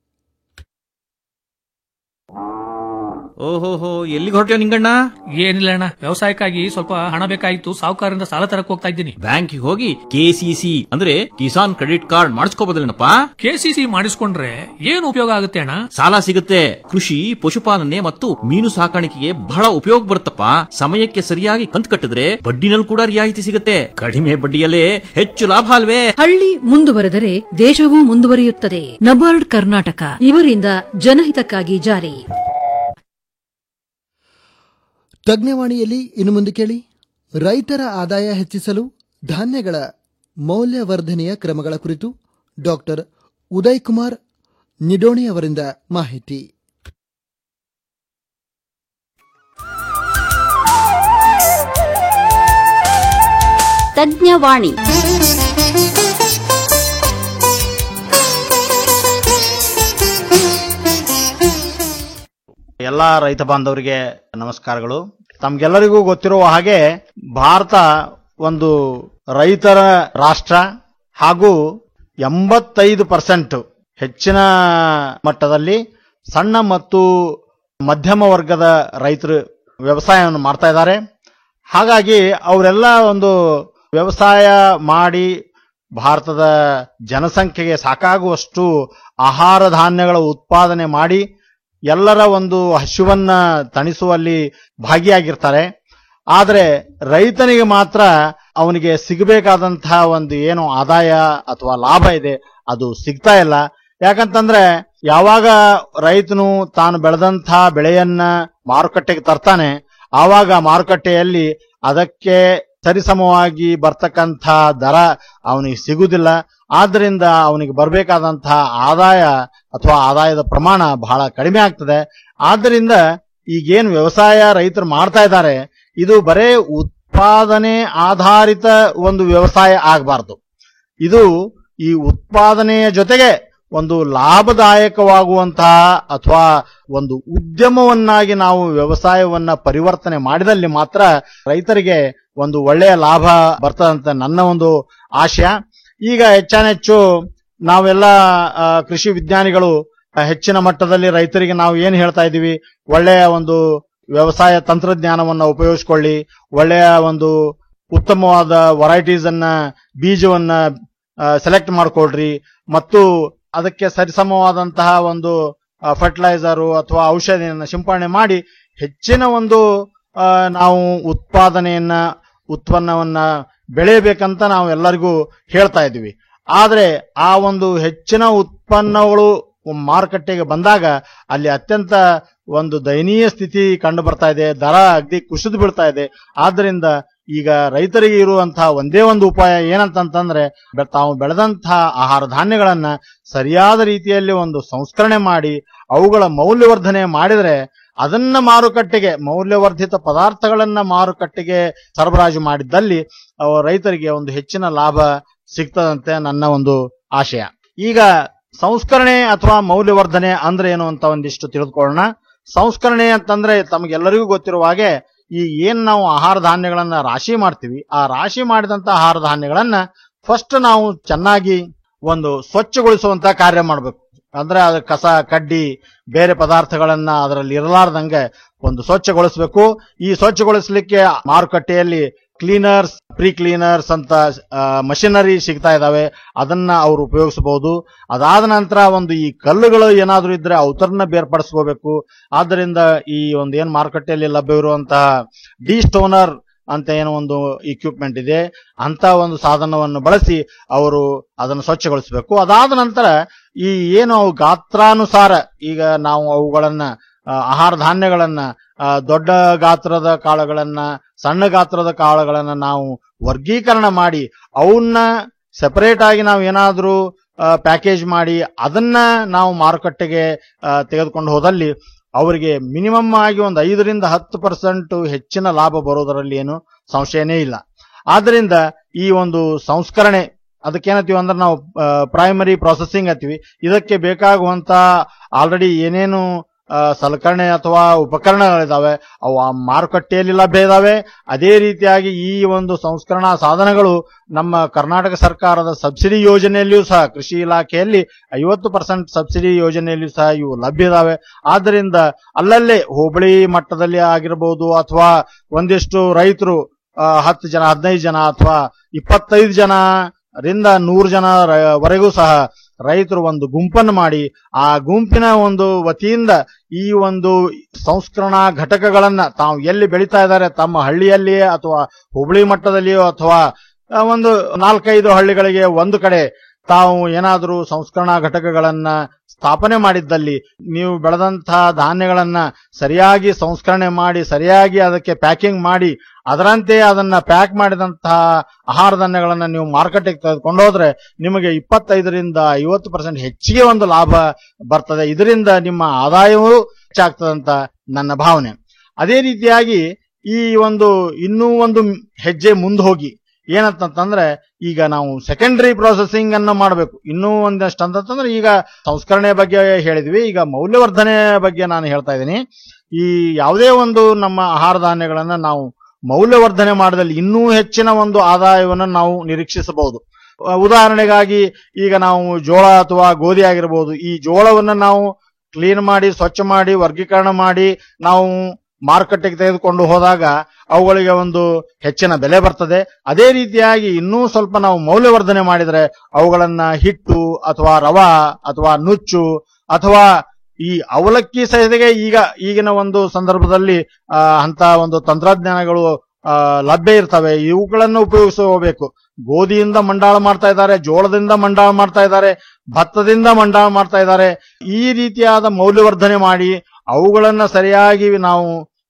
ಓಹೋಹೋ ಎಲ್ಲಿಗೆ ಹೊರಟ್ಯೋ ನಿಂಗಣ್ಣ ಏನಿಲ್ಲ ಅಣ್ಣ ವ್ಯವಸಾಯಕ್ಕಾಗಿ ಸ್ವಲ್ಪ ಹಣ ಬೇಕಾಗಿತ್ತು ಸಾಹುಕಾರರಿಂದ ಸಾಲ ತರಕ್ ಹೋಗ್ತಾ ಇದ್ದೀನಿ ಬ್ಯಾಂಕಿಗೆ ಹೋಗಿ ಕೆಸಿಸಿ ಅಂದ್ರೆ ಕಿಸಾನ್ ಕ್ರೆಡಿಟ್ ಕಾರ್ಡ್ ಮಾಡಿಸ್ಕೋಬೋದಿಲ್ಲನಪ್ಪ ಕೆಸಿಸಿ ಮಾಡಿಸ್ಕೊಂಡ್ರೆ ಏನು ಉಪಯೋಗ ಆಗುತ್ತೆ ಅಣ್ಣ ಸಾಲ ಸಿಗುತ್ತೆ ಕೃಷಿ ಪಶುಪಾಲನೆ ಮತ್ತು ಮೀನು ಸಾಕಾಣಿಕೆಗೆ ಬಹಳ ಉಪಯೋಗ ಬರುತ್ತಪ್ಪ ಸಮಯಕ್ಕೆ ಸರಿಯಾಗಿ ಕಂತು ಕಟ್ಟಿದ್ರೆ ಬಡ್ಡಿನಲ್ಲಿ ಕೂಡ ರಿಯಾಯಿತಿ ಸಿಗುತ್ತೆ ಕಡಿಮೆ ಬಡ್ಡಿಯಲ್ಲೇ ಹೆಚ್ಚು ಲಾಭ ಅಲ್ವೇ ಹಳ್ಳಿ ಮುಂದುವರೆದರೆ ದೇಶವೂ ಮುಂದುವರಿಯುತ್ತದೆ ನಬಾರ್ಡ್ ಕರ್ನಾಟಕ ಇವರಿಂದ ಜನಹಿತಕ್ಕಾಗಿ ಜಾರಿ ತಜ್ಞವಾಣಿಯಲ್ಲಿ ಇನ್ನು ಮುಂದೆ ಕೇಳಿ ರೈತರ ಆದಾಯ ಹೆಚ್ಚಿಸಲು ಧಾನ್ಯಗಳ ಮೌಲ್ಯವರ್ಧನೆಯ ಕ್ರಮಗಳ ಕುರಿತು ಡಾಕ್ಟರ್ ಉದಯ್ ಕುಮಾರ್ ನಿಡೋಣಿ ಅವರಿಂದ ಮಾಹಿತಿ ತಜ್ಞವಾಣಿ ಎಲ್ಲ ರೈತ ಬಾಂಧವರಿಗೆ ನಮಸ್ಕಾರಗಳು ತಮ್ಗೆಲ್ಲರಿಗೂ ಗೊತ್ತಿರುವ ಹಾಗೆ ಭಾರತ ಒಂದು ರೈತರ ರಾಷ್ಟ್ರ ಹಾಗೂ ಎಂಬತ್ತೈದು ಪರ್ಸೆಂಟ್ ಹೆಚ್ಚಿನ ಮಟ್ಟದಲ್ಲಿ ಸಣ್ಣ ಮತ್ತು ಮಧ್ಯಮ ವರ್ಗದ ರೈತರು ವ್ಯವಸಾಯವನ್ನು ಮಾಡ್ತಾ ಇದ್ದಾರೆ ಹಾಗಾಗಿ ಅವರೆಲ್ಲ ಒಂದು ವ್ಯವಸಾಯ ಮಾಡಿ ಭಾರತದ ಜನಸಂಖ್ಯೆಗೆ ಸಾಕಾಗುವಷ್ಟು ಆಹಾರ ಧಾನ್ಯಗಳ ಉತ್ಪಾದನೆ ಮಾಡಿ ಎಲ್ಲರ ಒಂದು ಹಸಿವನ್ನ ತಣಿಸುವಲ್ಲಿ ಭಾಗಿಯಾಗಿರ್ತಾರೆ ಆದರೆ ರೈತನಿಗೆ ಮಾತ್ರ ಅವನಿಗೆ ಸಿಗಬೇಕಾದಂತಹ ಒಂದು ಏನು ಆದಾಯ ಅಥವಾ ಲಾಭ ಇದೆ ಅದು ಸಿಗ್ತಾ ಇಲ್ಲ ಯಾಕಂತಂದ್ರೆ ಯಾವಾಗ ರೈತನು ತಾನು ಬೆಳೆದಂತಹ ಬೆಳೆಯನ್ನ ಮಾರುಕಟ್ಟೆಗೆ ತರ್ತಾನೆ ಆವಾಗ ಮಾರುಕಟ್ಟೆಯಲ್ಲಿ ಅದಕ್ಕೆ ಸರಿಸಮವಾಗಿ ಬರ್ತಕ್ಕಂಥ ದರ ಅವನಿಗೆ ಸಿಗುವುದಿಲ್ಲ ಆದ್ದರಿಂದ ಅವನಿಗೆ ಬರಬೇಕಾದಂತಹ ಆದಾಯ ಅಥವಾ ಆದಾಯದ ಪ್ರಮಾಣ ಬಹಳ ಕಡಿಮೆ ಆಗ್ತದೆ ಆದ್ದರಿಂದ ಈಗೇನು ವ್ಯವಸಾಯ ರೈತರು ಮಾಡ್ತಾ ಇದ್ದಾರೆ ಇದು ಬರೇ ಉತ್ಪಾದನೆ ಆಧಾರಿತ ಒಂದು ವ್ಯವಸಾಯ ಆಗಬಾರ್ದು ಇದು ಈ ಉತ್ಪಾದನೆಯ ಜೊತೆಗೆ ಒಂದು ಲಾಭದಾಯಕವಾಗುವಂತಹ ಅಥವಾ ಒಂದು ಉದ್ಯಮವನ್ನಾಗಿ ನಾವು ವ್ಯವಸಾಯವನ್ನ ಪರಿವರ್ತನೆ ಮಾಡಿದಲ್ಲಿ ಮಾತ್ರ ರೈತರಿಗೆ ಒಂದು ಒಳ್ಳೆಯ ಲಾಭ ಬರ್ತದಂತ ನನ್ನ ಒಂದು ಆಶಯ ಈಗ ಹೆಚ್ಚಾನೆಚ್ಚು ನಾವೆಲ್ಲ ಆ, ಕೃಷಿ ವಿಜ್ಞಾನಿಗಳು ಆ, ಹೆಚ್ಚಿನ ಮಟ್ಟದಲ್ಲಿ ರೈತರಿಗೆ ನಾವು ಏನು ಹೇಳ್ತಾ ಇದ್ದೀವಿ ಒಳ್ಳೆಯ ಒಂದು ವ್ಯವಸಾಯ ತಂತ್ರಜ್ಞಾನವನ್ನ ಉಪಯೋಗಿಸ್ಕೊಳ್ಳಿ ಒಳ್ಳೆಯ ಒಂದು ಉತ್ತಮವಾದ ವೆರೈಟೀಸ್ ಅನ್ನ ಬೀಜವನ್ನ ಸೆಲೆಕ್ಟ್ ಮಾಡ್ಕೊಳ್ರಿ ಮತ್ತು ಅದಕ್ಕೆ ಸರಿಸಮವಾದಂತಹ ಒಂದು ಫರ್ಟಿಲೈಸರು ಅಥವಾ ಔಷಧಿಯನ್ನ ಸಿಂಪಡಣೆ ಮಾಡಿ ಹೆಚ್ಚಿನ ಒಂದು ಆ, ನಾವು ಉತ್ಪಾದನೆಯನ್ನ ಉತ್ಪನ್ನವನ್ನ ಬೆಳೆಯಬೇಕಂತ ನಾವು ಎಲ್ಲರಿಗೂ ಹೇಳ್ತಾ ಇದ್ದೀವಿ ಆದ್ರೆ ಆ ಒಂದು ಹೆಚ್ಚಿನ ಉತ್ಪನ್ನಗಳು ಮಾರುಕಟ್ಟೆಗೆ ಬಂದಾಗ ಅಲ್ಲಿ ಅತ್ಯಂತ ಒಂದು ದಯನೀಯ ಸ್ಥಿತಿ ಕಂಡು ಬರ್ತಾ ಇದೆ ದರ ಅಗ್ದಿ ಕುಸಿದು ಬೀಳ್ತಾ ಇದೆ ಆದ್ರಿಂದ ಈಗ ರೈತರಿಗೆ ಇರುವಂತಹ ಒಂದೇ ಒಂದು ಉಪಾಯ ಏನಂತಂತಂದ್ರೆ ಬೆ- ತಾವು ಬೆಳೆದಂತಹ ಆಹಾರ ಧಾನ್ಯಗಳನ್ನ ಸರಿಯಾದ ರೀತಿಯಲ್ಲಿ ಒಂದು ಸಂಸ್ಕರಣೆ ಮಾಡಿ ಅವುಗಳ ಮೌಲ್ಯವರ್ಧನೆ ಮಾಡಿದ್ರೆ ಅದನ್ನ ಮಾರುಕಟ್ಟೆಗೆ ಮೌಲ್ಯವರ್ಧಿತ ಪದಾರ್ಥಗಳನ್ನ ಮಾರುಕಟ್ಟೆಗೆ ಸರಬರಾಜು ಮಾಡಿದ್ದಲ್ಲಿ ಅವ ರೈತರಿಗೆ ಒಂದು ಹೆಚ್ಚಿನ ಲಾಭ ಸಿಗ್ತದಂತೆ ನನ್ನ ಒಂದು ಆಶಯ ಈಗ ಸಂಸ್ಕರಣೆ ಅಥವಾ ಮೌಲ್ಯವರ್ಧನೆ ಅಂದ್ರೆ ಏನು ಅಂತ ಒಂದಿಷ್ಟು ತಿಳಿದುಕೊಳ್ಳೋಣ ಸಂಸ್ಕರಣೆ ಅಂತಂದ್ರೆ ತಮಗೆಲ್ಲರಿಗೂ ಗೊತ್ತಿರುವ ಹಾಗೆ ಈ ಏನ್ ನಾವು ಆಹಾರ ಧಾನ್ಯಗಳನ್ನ ರಾಶಿ ಮಾಡ್ತೀವಿ ಆ ರಾಶಿ ಮಾಡಿದಂತ ಆಹಾರ ಧಾನ್ಯಗಳನ್ನ ಫಸ್ಟ್ ನಾವು ಚೆನ್ನಾಗಿ ಒಂದು ಸ್ವಚ್ಛಗೊಳಿಸುವಂತ ಕಾರ್ಯ ಮಾಡಬೇಕು ಅಂದ್ರೆ ಅದ್ರ ಕಸ ಕಡ್ಡಿ ಬೇರೆ ಪದಾರ್ಥಗಳನ್ನ ಅದರಲ್ಲಿ ಇರಲಾರ್ದಂಗೆ ಒಂದು ಸ್ವಚ್ಛಗೊಳಿಸಬೇಕು ಈ ಸ್ವಚ್ಛಗೊಳಿಸಲಿಕ್ಕೆ ಮಾರುಕಟ್ಟೆಯಲ್ಲಿ ಕ್ಲೀನರ್ಸ್ ಪ್ರೀ ಕ್ಲೀನರ್ಸ್ ಅಂತ ಮಷಿನರಿ ಸಿಗ್ತಾ ಇದಾವೆ ಅದನ್ನ ಅವರು ಉಪಯೋಗಿಸಬಹುದು ಅದಾದ ನಂತರ ಒಂದು ಈ ಕಲ್ಲುಗಳು ಏನಾದ್ರೂ ಇದ್ರೆ ಅವತರನ್ನ ಬೇರ್ಪಡಿಸ್ಕೋಬೇಕು ಆದ್ದರಿಂದ ಈ ಒಂದು ಏನ್ ಮಾರುಕಟ್ಟೆಯಲ್ಲಿ ಲಭ್ಯವಿರುವಂತಹ ಡಿ ಸ್ಟೋನರ್ ಅಂತ ಏನೋ ಒಂದು ಇಕ್ವಿಪ್ಮೆಂಟ್ ಇದೆ ಅಂತ ಒಂದು ಸಾಧನವನ್ನು ಬಳಸಿ ಅವರು ಅದನ್ನು ಸ್ವಚ್ಛಗೊಳಿಸಬೇಕು ಅದಾದ ನಂತರ ಈ ಏನು ಅವು ಗಾತ್ರಾನುಸಾರ ಈಗ ನಾವು ಅವುಗಳನ್ನ ಆ, ಆಹಾರ ಧಾನ್ಯಗಳನ್ನ ಆ, ದೊಡ್ಡ ಗಾತ್ರದ ಕಾಳುಗಳನ್ನ ಸಣ್ಣ ಗಾತ್ರದ ಕಾಳುಗಳನ್ನ ನಾವು ವರ್ಗೀಕರಣ ಮಾಡಿ ಅವನ್ನ ಸೆಪರೇಟ್ ಆಗಿ ನಾವು ಏನಾದ್ರೂ ಪ್ಯಾಕೇಜ್ ಮಾಡಿ ಅದನ್ನ ನಾವು ಮಾರುಕಟ್ಟೆಗೆ ಆ, ತೆಗೆದುಕೊಂಡು ಹೋದಲ್ಲಿ ಅವರಿಗೆ ಮಿನಿಮಮ್ ಆಗಿ ಒಂದು ಐದರಿಂದ ಹತ್ತು ಪರ್ಸೆಂಟ್ ಹೆಚ್ಚಿನ ಲಾಭ ಬರೋದರಲ್ಲಿ ಏನು ಸಂಶಯನೇ ಇಲ್ಲ ಆದ್ರಿಂದ ಈ ಒಂದು ಸಂಸ್ಕರಣೆ ಅದಕ್ಕೇನತ್ತೀವಿ ಅಂದ್ರೆ ನಾವು ಪ್ರೈಮರಿ ಪ್ರೊಸೆಸಿಂಗ್ ಅಂತೀವಿ ಇದಕ್ಕೆ ಬೇಕಾಗುವಂತ ಆಲ್ರೆಡಿ ಏನೇನು ಆ, ಸಲಕರಣೆ ಅಥವಾ ಉಪಕರಣಗಳಿದಾವೆ ಅವು ಆ ಮಾರುಕಟ್ಟೆಯಲ್ಲಿ ಲಭ್ಯ ಇದಾವೆ ಅದೇ ರೀತಿಯಾಗಿ ಈ ಒಂದು ಸಂಸ್ಕರಣಾ ಸಾಧನಗಳು ನಮ್ಮ ಕರ್ನಾಟಕ ಸರ್ಕಾರದ ಸಬ್ಸಿಡಿ ಯೋಜನೆಯಲ್ಲಿಯೂ ಸಹ ಕೃಷಿ ಇಲಾಖೆಯಲ್ಲಿ ಐವತ್ತು ಪರ್ಸೆಂಟ್ ಸಬ್ಸಿಡಿ ಯೋಜನೆಯಲ್ಲಿಯೂ ಸಹ ಇವು ಲಭ್ಯ ಇದಾವೆ ಆದ್ದರಿಂದ ಅಲ್ಲಲ್ಲೇ ಹೋಬಳಿ ಮಟ್ಟದಲ್ಲಿ ಆಗಿರಬಹುದು ಅಥವಾ ಒಂದಿಷ್ಟು ರೈತರು ಆ, ಹತ್ತು ಜನ ಹದಿನೈದು ಜನ ಅಥವಾ ಇಪ್ಪತ್ತೈದು ಜನರಿಂದ ನೂರು ಜನ ರ- ವರೆಗೂ ಸಹ ರೈತರು ಒಂದು ಗುಂಪನ್ನು ಮಾಡಿ ಆ ಗುಂಪಿನ ಒಂದು ವತಿಯಿಂದ ಈ ಒಂದು ಸಂಸ್ಕರಣಾ ಘಟಕಗಳನ್ನ ತಾವು ಎಲ್ಲಿ ಬೆಳೀತಾ ಇದ್ದಾರೆ ತಮ್ಮ ಹಳ್ಳಿಯಲ್ಲಿಯೇ ಅಥವಾ ಹುಬ್ಳಿ ಮಟ್ಟದಲ್ಲಿಯೋ ಅಥವಾ ಆ, ಒಂದು ನಾಲ್ಕೈದು ಹಳ್ಳಿಗಳಿಗೆ ಒಂದು ಕಡೆ ತಾವು ಏನಾದರೂ ಸಂಸ್ಕರಣಾ ಘಟಕಗಳನ್ನ ಸ್ಥಾಪನೆ ಮಾಡಿದ್ದಲ್ಲಿ ನೀವು ಬೆಳೆದಂತಹ ಧಾನ್ಯಗಳನ್ನ ಸರಿಯಾಗಿ ಸಂಸ್ಕರಣೆ ಮಾಡಿ ಸರಿಯಾಗಿ ಅದಕ್ಕೆ ಪ್ಯಾಕಿಂಗ್ ಮಾಡಿ ಅದರಂತೆ ಅದನ್ನ ಪ್ಯಾಕ್ ಮಾಡಿದಂತಹ ಆಹಾರ ಧಾನ್ಯಗಳನ್ನ ನೀವು ಮಾರ್ಕೆಟ್ಗೆ ತೆಗೆದುಕೊಂಡು ಹೋದ್ರೆ ನಿಮಗೆ ಇಪ್ಪತ್ತೈದರಿಂದ ಐವತ್ತು ಪರ್ಸೆಂಟ್ ಹೆಚ್ಚಿಗೆ ಒಂದು ಲಾಭ ಬರ್ತದೆ ಇದರಿಂದ ನಿಮ್ಮ ಆದಾಯವೂ ಹೆಚ್ಚಾಗ್ತದಂತ ನನ್ನ ಭಾವನೆ ಅದೇ ರೀತಿಯಾಗಿ ಈ ಒಂದು ಇನ್ನೂ ಒಂದು ಹೆಜ್ಜೆ ಮುಂದೆ ಹೋಗಿ ಏನಂತಂದ್ರೆ ಈಗ ನಾವು ಸೆಕೆಂಡರಿ ಪ್ರೊಸೆಸಿಂಗ್ ಅನ್ನ ಮಾಡಬೇಕು ಇನ್ನೂ ಒಂದಷ್ಟು ಅಂತಂದ್ರೆ ಈಗ ಸಂಸ್ಕರಣೆ ಬಗ್ಗೆ ಹೇಳಿದ್ವಿ ಈಗ ಮೌಲ್ಯವರ್ಧನೆ ಬಗ್ಗೆ ನಾನು ಹೇಳ್ತಾ ಇದ್ದೀನಿ ಈ ಯಾವುದೇ ಒಂದು ನಮ್ಮ ಆಹಾರ ಧಾನ್ಯಗಳನ್ನ ನಾವು ಮೌಲ್ಯವರ್ಧನೆ ಮಾಡದಲ್ಲಿ ಇನ್ನೂ ಹೆಚ್ಚಿನ ಒಂದು ಆದಾಯವನ್ನು ನಾವು ನಿರೀಕ್ಷಿಸಬಹುದು ಅಹ್ ಉದಾಹರಣೆಗಾಗಿ ಈಗ ನಾವು ಜೋಳ ಅಥವಾ ಗೋಧಿ ಆಗಿರಬಹುದು ಈ ಜೋಳವನ್ನು ನಾವು ಕ್ಲೀನ್ ಮಾಡಿ ಸ್ವಚ್ಛ ಮಾಡಿ ವರ್ಗೀಕರಣ ಮಾಡಿ ನಾವು ಮಾರುಕಟ್ಟೆಗೆ ತೆಗೆದುಕೊಂಡು ಹೋದಾಗ ಅವುಗಳಿಗೆ ಒಂದು ಹೆಚ್ಚಿನ ಬೆಲೆ ಬರ್ತದೆ ಅದೇ ರೀತಿಯಾಗಿ ಇನ್ನೂ ಸ್ವಲ್ಪ ನಾವು ಮೌಲ್ಯವರ್ಧನೆ ಮಾಡಿದ್ರೆ ಅವುಗಳನ್ನ ಹಿಟ್ಟು ಅಥವಾ ರವಾ ಅಥವಾ ನುಚ್ಚು ಅಥವಾ ಈ ಅವಲಕ್ಕಿ ಸಹಿತೆಗೆ ಈಗ ಈಗಿನ ಒಂದು ಸಂದರ್ಭದಲ್ಲಿ ಆ, ಅಂತ ಒಂದು ತಂತ್ರಜ್ಞಾನಗಳು ಆ, ಲಭ್ಯ ಇರ್ತವೆ ಇವುಗಳನ್ನು ಉಪಯೋಗಿಸಬೇಕು ಗೋಧಿಯಿಂದ ಮಂಡಾಳ ಮಾಡ್ತಾ ಇದ್ದಾರೆ ಜೋಳದಿಂದ ಮಂಡಾಳ ಮಾಡ್ತಾ ಇದ್ದಾರೆ ಭತ್ತದಿಂದ ಮಂಡಾಳ ಮಾಡ್ತಾ ಇದ್ದಾರೆ ಈ ರೀತಿಯಾದ ಮೌಲ್ಯವರ್ಧನೆ ಮಾಡಿ ಅವುಗಳನ್ನ ಸರಿಯಾಗಿ ನಾವು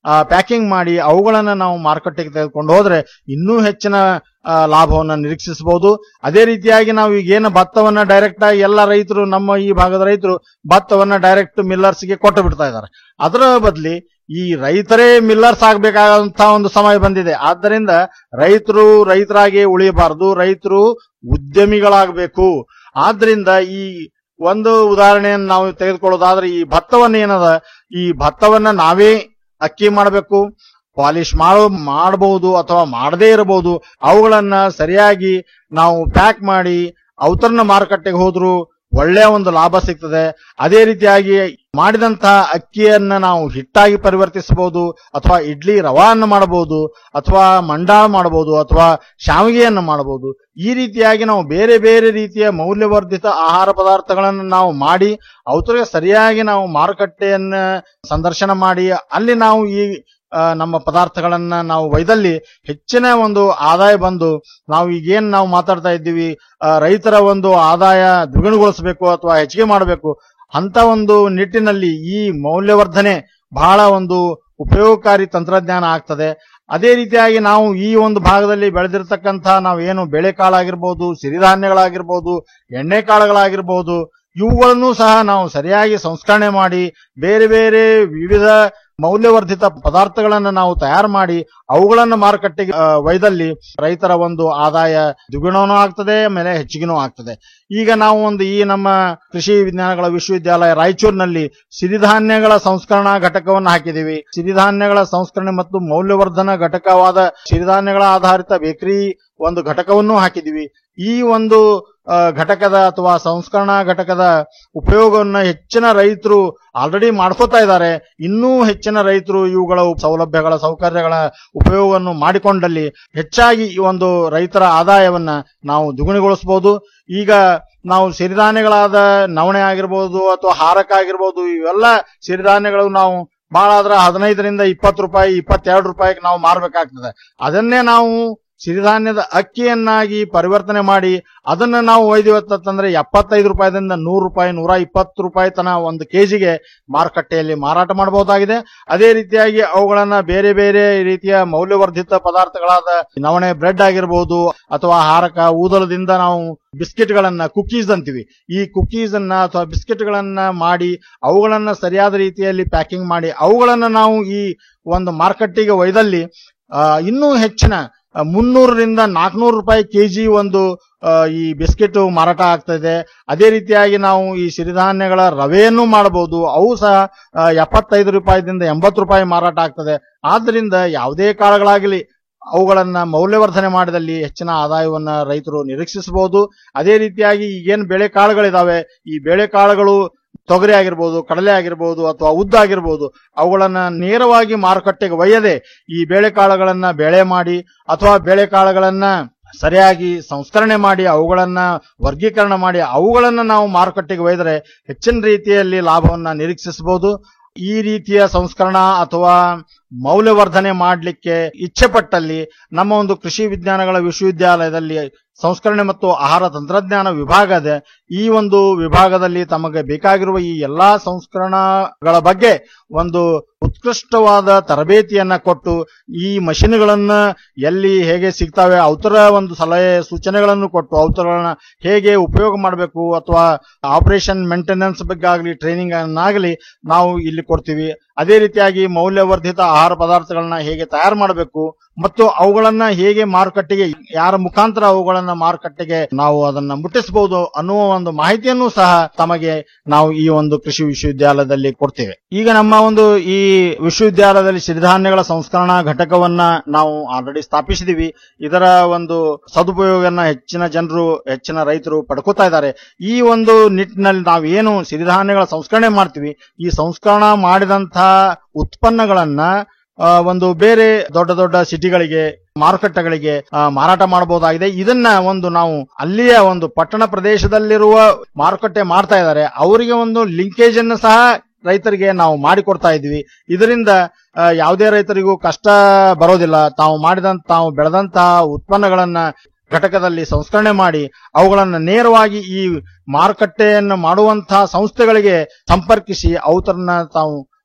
ಪ್ಯಾಕಿಂಗ್ ಮಾಡಿ ಅವುಗಳನ್ನ ನಾವು ಮಾರುಕಟ್ಟೆಗೆ ತೆಗೆದುಕೊಂಡು ಹೋದ್ರೆ ಇನ್ನೂ ಹೆಚ್ಚಿನ ಆ, ಲಾಭವನ್ನ ನಿರೀಕ್ಷಿಸಬಹುದು ಅದೇ ರೀತಿಯಾಗಿ ನಾವು ಈಗ ಏನು ಭತ್ತವನ್ನ ಡೈರೆಕ್ಟ್ ಆಗಿ ಎಲ್ಲ ರೈತರು ನಮ್ಮ ಈ ಭಾಗದ ರೈತರು ಭತ್ತವನ್ನ ಡೈರೆಕ್ಟ್ ಮಿಲ್ಲರ್ಸ್ಗೆ ಕೊಟ್ಟು ಬಿಡ್ತಾ ಇದ್ದಾರೆ ಅದರ ಬದಲಿ ಈ ರೈತರೇ ಮಿಲ್ಲರ್ಸ್ ಆಗ್ಬೇಕಾದಂತಹ ಒಂದು ಸಮಯ ಬಂದಿದೆ ಆದ್ದರಿಂದ ರೈತರು ರೈತರಾಗಿ ಉಳಿಯಬಾರದು ರೈತರು ಉದ್ಯಮಿಗಳಾಗಬೇಕು ಆದ್ರಿಂದ ಈ ಒಂದು ಉದಾಹರಣೆಯನ್ನು ನಾವು ತೆಗೆದುಕೊಳ್ಳೋದಾದ್ರೆ ಈ ಭತ್ತವನ್ನ ಏನದ ಈ ಭತ್ತವನ್ನ ನಾವೇ ಅಕ್ಕಿ ಮಾಡಬೇಕು ಪಾಲಿಶ್ ಮಾಡೋ ಮಾಡಬಹುದು ಅಥವಾ ಮಾಡದೇ ಇರಬಹುದು ಅವುಗಳನ್ನ ಸರಿಯಾಗಿ ನಾವು ಪ್ಯಾಕ್ ಮಾಡಿ ಅವತರನ ಮಾರುಕಟ್ಟೆಗೆ ಹೋದ್ರು ಒಳ್ಳೆಯ ಒಂದು ಲಾಭ ಸಿಗ್ತದೆ ಅದೇ ರೀತಿಯಾಗಿ ಮಾಡಿದಂತಹ ಅಕ್ಕಿಯನ್ನ ನಾವು ಹಿಟ್ಟಾಗಿ ಪರಿವರ್ತಿಸಬಹುದು ಅಥವಾ ಇಡ್ಲಿ ರವಾವನ್ನು ಮಾಡಬಹುದು ಅಥವಾ ಮಂಡಾಳ ಮಾಡಬಹುದು ಅಥವಾ ಶಾವಿಗೆಯನ್ನು ಮಾಡಬಹುದು ಈ ರೀತಿಯಾಗಿ ನಾವು ಬೇರೆ ಬೇರೆ ರೀತಿಯ ಮೌಲ್ಯವರ್ಧಿತ ಆಹಾರ ಪದಾರ್ಥಗಳನ್ನು ನಾವು ಮಾಡಿ ಅವತರಿಗೆ ಸರಿಯಾಗಿ ನಾವು ಮಾರುಕಟ್ಟೆಯನ್ನ ಸಂದರ್ಶನ ಮಾಡಿ ಅಲ್ಲಿ ನಾವು ಈ ಆ, ನಮ್ಮ ಪದಾರ್ಥಗಳನ್ನ ನಾವು ಒಯ್ದಲ್ಲಿ ಹೆಚ್ಚಿನ ಒಂದು ಆದಾಯ ಬಂದು ನಾವು ಈಗೇನ್ ನಾವು ಮಾತಾಡ್ತಾ ಇದ್ದೀವಿ ಆ, ರೈತರ ಒಂದು ಆದಾಯ ದ್ವಿಗುಣಗೊಳಿಸಬೇಕು ಅಥವಾ ಹೆಚ್ಚಿಗೆ ಮಾಡಬೇಕು ಅಂತ ಒಂದು ನಿಟ್ಟಿನಲ್ಲಿ ಈ ಮೌಲ್ಯವರ್ಧನೆ ಬಹಳ ಒಂದು ಉಪಯೋಗಕಾರಿ ತಂತ್ರಜ್ಞಾನ ಆಗ್ತದೆ ಅದೇ ರೀತಿಯಾಗಿ ನಾವು ಈ ಒಂದು ಭಾಗದಲ್ಲಿ ಬೆಳೆದಿರ್ತಕ್ಕಂಥ ನಾವು ಏನು ಬೇಳೆಕಾಳಾಗಿರ್ಬೋದು ಸಿರಿಧಾನ್ಯಗಳಾಗಿರ್ಬೋದು ಎಣ್ಣೆಕಾಳುಗಳಾಗಿರ್ಬೋದು ಇವುಗಳನ್ನು ಸಹ ನಾವು ಸರಿಯಾಗಿ ಸಂಸ್ಕರಣೆ ಮಾಡಿ ಬೇರೆ ಬೇರೆ ವಿವಿಧ ಮೌಲ್ಯವರ್ಧಿತ ಪದಾರ್ಥಗಳನ್ನು ನಾವು ತಯಾರು ಮಾಡಿ ಅವುಗಳನ್ನು ಮಾರುಕಟ್ಟೆಗೆ ಆ, ಒಯ್ದಲ್ಲಿ ರೈತರ ಒಂದು ಆದಾಯ ದ್ವಿಗುಣನೂ ಆಗ್ತದೆ ಆಮೇಲೆ ಹೆಚ್ಚಿಗೆನೂ ಆಗ್ತದೆ ಈಗ ನಾವು ಒಂದು ಈ ನಮ್ಮ ಕೃಷಿ ವಿಜ್ಞಾನಗಳ ವಿಶ್ವವಿದ್ಯಾಲಯ ರಾಯಚೂರಿನಲ್ಲಿ ಸಿರಿಧಾನ್ಯಗಳ ಸಂಸ್ಕರಣಾ ಘಟಕವನ್ನು ಹಾಕಿದ್ದೀವಿ ಸಿರಿಧಾನ್ಯಗಳ ಸಂಸ್ಕರಣೆ ಮತ್ತು ಮೌಲ್ಯವರ್ಧನ ಘಟಕವಾದ ಸಿರಿಧಾನ್ಯಗಳ ಆಧಾರಿತ ಬೇಕರಿ ಒಂದು ಘಟಕವನ್ನು ಹಾಕಿದ್ದೀವಿ ಈ ಒಂದು ಆ, ಘಟಕದ ಅಥವಾ ಸಂಸ್ಕರಣಾ ಘಟಕದ ಉಪಯೋಗವನ್ನ ಹೆಚ್ಚಿನ ರೈತರು ಆಲ್ರೆಡಿ ಮಾಡ್ಕೋತಾ ಇದ್ದಾರೆ ಇನ್ನೂ ಹೆಚ್ಚಿನ ರೈತರು ಇವುಗಳ ಸೌಲಭ್ಯಗಳ ಸೌಕರ್ಯಗಳ ಉಪಯೋಗವನ್ನು ಮಾಡಿಕೊಂಡಲ್ಲಿ ಹೆಚ್ಚಾಗಿ ಈ ಒಂದು ರೈತರ ಆದಾಯವನ್ನ ನಾವು ದ್ವಿಗುಣಗೊಳಿಸಬಹುದು ಈಗ ನಾವು ಸಿರಿಧಾನ್ಯಗಳಾದ ನವಣೆ ಆಗಿರ್ಬೋದು ಅಥವಾ ಹಾರಕ ಆಗಿರ್ಬೋದು ಇವೆಲ್ಲ ಸಿರಿಧಾನ್ಯಗಳು ನಾವು ಬಹಳ ಆದ್ರ ಹದಿನೈದರಿಂದ ಇಪ್ಪತ್ತು ರೂಪಾಯಿ ಇಪ್ಪತ್ತೆರಡು ರೂಪಾಯಿಗೆ ನಾವು ಮಾರಬೇಕಾಗ್ತದೆ ಅದನ್ನೇ ನಾವು ಸಿರಿಧಾನ್ಯದ ಅಕ್ಕಿಯನ್ನಾಗಿ ಪರಿವರ್ತನೆ ಮಾಡಿ ಅದನ್ನ ನಾವು ಒಯ್ದಿವತ್ತಂದ್ರೆ ಎಪ್ಪತ್ತೈದು ರೂಪಾಯಿದಿಂದ ನೂರು ರೂಪಾಯಿ ನೂರ ಇಪ್ಪತ್ತು ರೂಪಾಯಿ ತನ ಒಂದು ಕೆಜಿಗೆ ಮಾರುಕಟ್ಟೆಯಲ್ಲಿ ಮಾರಾಟ ಮಾಡಬಹುದಾಗಿದೆ ಅದೇ ರೀತಿಯಾಗಿ ಅವುಗಳನ್ನ ಬೇರೆ ಬೇರೆ ರೀತಿಯ ಮೌಲ್ಯವರ್ಧಿತ ಪದಾರ್ಥಗಳಾದ ನವಣೆ ಬ್ರೆಡ್ ಆಗಿರಬಹುದು ಅಥವಾ ಹಾರಕ ಊದಲದಿಂದ ನಾವು ಬಿಸ್ಕೆಟ್ ಗಳನ್ನ ಕುಕೀಸ್ ಅಂತೀವಿ ಈ ಕುಕೀಸ್ ಅನ್ನ ಅಥವಾ ಬಿಸ್ಕೆಟ್ ಗಳನ್ನ ಮಾಡಿ ಅವುಗಳನ್ನ ಸರಿಯಾದ ರೀತಿಯಲ್ಲಿ ಪ್ಯಾಕಿಂಗ್ ಮಾಡಿ ಅವುಗಳನ್ನ ನಾವು ಈ ಒಂದು ಮಾರ್ಕೆಟ್ಟಿಗೆ ಒಯ್ದಲ್ಲಿ ಆ, ಇನ್ನೂ ಹೆಚ್ಚಿನ ಆ, ಮುನ್ನೂರರಿಂದ ನಾಲ್ಕುನೂರು ರೂಪಾಯಿ ಕೆಜಿ ಒಂದು ಆ, ಈ ಬಿಸ್ಕೆಟ್ ಮಾರಾಟ ಆಗ್ತಾ ಇದೆ ಅದೇ ರೀತಿಯಾಗಿ ನಾವು ಈ ಸಿರಿಧಾನ್ಯಗಳ ರವೆಯನ್ನು ಮಾಡಬಹುದು ಅವು ಸಹ ಆ, ಎಪ್ಪತ್ತೈದು ರೂಪಾಯಿದಿಂದ ಎಂಬತ್ತು ರೂಪಾಯಿ ಮಾರಾಟ ಆಗ್ತದೆ ಆದ್ರಿಂದ ಯಾವುದೇ ಕಾಳುಗಳಾಗಲಿ ಅವುಗಳನ್ನ ಮೌಲ್ಯವರ್ಧನೆ ಮಾಡಿದಲ್ಲಿ ಹೆಚ್ಚಿನ ಆದಾಯವನ್ನ ರೈತರು ನಿರೀಕ್ಷಿಸಬಹುದು ಅದೇ ರೀತಿಯಾಗಿ ಈಗೇನು ಬೇಳೆಕಾಳುಗಳಿದಾವೆ ಈ ಬೇಳೆಕಾಳುಗಳು ತೊಗರಿ ಆಗಿರ್ಬೋದು ಕಡಲೆ ಆಗಿರ್ಬೋದು ಅಥವಾ ಉದ್ದ ಆಗಿರ್ಬೋದು ಅವುಗಳನ್ನ ನೇರವಾಗಿ ಮಾರುಕಟ್ಟೆಗೆ ಒಯ್ಯದೆ ಈ ಬೇಳೆಕಾಳುಗಳನ್ನ ಬೆಳೆ ಮಾಡಿ ಅಥವಾ ಬೇಳೆಕಾಳುಗಳನ್ನ ಸರಿಯಾಗಿ ಸಂಸ್ಕರಣೆ ಮಾಡಿ ಅವುಗಳನ್ನ ವರ್ಗೀಕರಣ ಮಾಡಿ ಅವುಗಳನ್ನ ನಾವು ಮಾರುಕಟ್ಟೆಗೆ ಒಯ್ದರೆ ಹೆಚ್ಚಿನ ರೀತಿಯಲ್ಲಿ ಲಾಭವನ್ನ ನಿರೀಕ್ಷಿಸಬಹುದು ಈ ರೀತಿಯ ಸಂಸ್ಕರಣಾ ಅಥವಾ ಮೌಲ್ಯವರ್ಧನೆ ಮಾಡಲಿಕ್ಕೆ ಇಚ್ಛೆ ಪಟ್ಟಲ್ಲಿ ನಮ್ಮ ಒಂದು ಕೃಷಿ ವಿಜ್ಞಾನಗಳ ವಿಶ್ವವಿದ್ಯಾಲಯದಲ್ಲಿ ಸಂಸ್ಕರಣೆ ಮತ್ತು ಆಹಾರ ತಂತ್ರಜ್ಞಾನ ವಿಭಾಗ ಇದೆ ಈ ಒಂದು ವಿಭಾಗದಲ್ಲಿ ತಮಗೆ ಬೇಕಾಗಿರುವ ಈ ಎಲ್ಲಾ ಸಂಸ್ಕರಣಗಳ ಬಗ್ಗೆ ಒಂದು ಉತ್ಕೃಷ್ಟವಾದ ತರಬೇತಿಯನ್ನ ಕೊಟ್ಟು ಈ ಮಷಿನ್ಗಳನ್ನ ಎಲ್ಲಿ ಹೇಗೆ ಸಿಗ್ತವೆ ಅವತರ ಒಂದು ಸಲಹೆ ಸೂಚನೆಗಳನ್ನು ಕೊಟ್ಟು ಅವತರಗಳನ್ನ ಹೇಗೆ ಉಪಯೋಗ ಮಾಡಬೇಕು ಅಥವಾ ಆಪರೇಷನ್ ಮೇಂಟೆನೆನ್ಸ್ ಬಗ್ಗೆ ಆಗಲಿ ಟ್ರೈನಿಂಗ್ ಅನ್ನಾಗಲಿ ನಾವು ಇಲ್ಲಿ ಕೊಡ್ತೀವಿ ಅದೇ ರೀತಿಯಾಗಿ ಮೌಲ್ಯವರ್ಧಿತ ಆಹಾರ ಪದಾರ್ಥಗಳನ್ನ ಹೇಗೆ ತಯಾರು ಮಾಡಬೇಕು ಮತ್ತು ಅವುಗಳನ್ನ ಹೇಗೆ ಮಾರುಕಟ್ಟೆಗೆ ಯಾರ ಮುಖಾಂತರ ಅವುಗಳನ್ನ ಮಾರುಕಟ್ಟೆಗೆ ನಾವು ಅದನ್ನ ಮುಟ್ಟಿಸಬಹುದು ಅನ್ನುವ ಒಂದು ಮಾಹಿತಿಯನ್ನು ಸಹ ತಮಗೆ ನಾವು ಈ ಒಂದು ಕೃಷಿ ವಿಶ್ವವಿದ್ಯಾಲಯದಲ್ಲಿ ಕೊಡ್ತೇವೆ ಈಗ ನಮ್ಮ ಒಂದು ಈ ವಿಶ್ವವಿದ್ಯಾಲಯದಲ್ಲಿ ಸಿರಿಧಾನ್ಯಗಳ ಸಂಸ್ಕರಣಾ ಘಟಕವನ್ನ ನಾವು ಆಲ್ರೆಡಿ ಸ್ಥಾಪಿಸಿದೀವಿ ಇದರ ಒಂದು ಸದುಪಯೋಗವನ್ನ ಹೆಚ್ಚಿನ ಜನರು ಹೆಚ್ಚಿನ ರೈತರು ಪಡ್ಕೋತಾ ಇದ್ದಾರೆ ಈ ಒಂದು ನಿಟ್ಟಿನಲ್ಲಿ ನಾವು ಏನು ಸಿರಿಧಾನ್ಯಗಳ ಸಂಸ್ಕರಣೆ ಮಾಡ್ತೀವಿ ಈ ಸಂಸ್ಕರಣಾ ಮಾಡಿದಂತಹ ಉತ್ಪನ್ನಗಳನ್ನ ಆ, ಒಂದು ಬೇರೆ ದೊಡ್ಡ ದೊಡ್ಡ ಸಿಟಿಗಳಿಗೆ ಮಾರುಕಟ್ಟೆಗಳಿಗೆ ಆ, ಮಾರಾಟ ಮಾಡಬಹುದಾಗಿದೆ ಇದನ್ನ ಒಂದು ನಾವು ಅಲ್ಲಿಯ ಒಂದು ಪಟ್ಟಣ ಪ್ರದೇಶದಲ್ಲಿರುವ ಮಾರುಕಟ್ಟೆ ಮಾಡ್ತಾ ಇದ್ದಾರೆ ಅವರಿಗೆ ಒಂದು ಲಿಂಕೇಜ್ ಅನ್ನು ಸಹ ರೈತರಿಗೆ ನಾವು ಮಾಡಿಕೊಡ್ತಾ ಇದ್ವಿ ಇದರಿಂದ ಆ, ಯಾವುದೇ ರೈತರಿಗೂ ಕಷ್ಟ ಬರೋದಿಲ್ಲ ತಾವು ಮಾಡಿದಂತ ತಾವು ಬೆಳೆದಂತಹ ಉತ್ಪನ್ನಗಳನ್ನ ಘಟಕದಲ್ಲಿ ಸಂಸ್ಕರಣೆ ಮಾಡಿ ಅವುಗಳನ್ನು ನೇರವಾಗಿ ಈ ಮಾರುಕಟ್ಟೆಯನ್ನು ಮಾಡುವಂತಹ ಸಂಸ್ಥೆಗಳಿಗೆ ಸಂಪರ್ಕಿಸಿ ಅವತರನ್ನ ತಾವು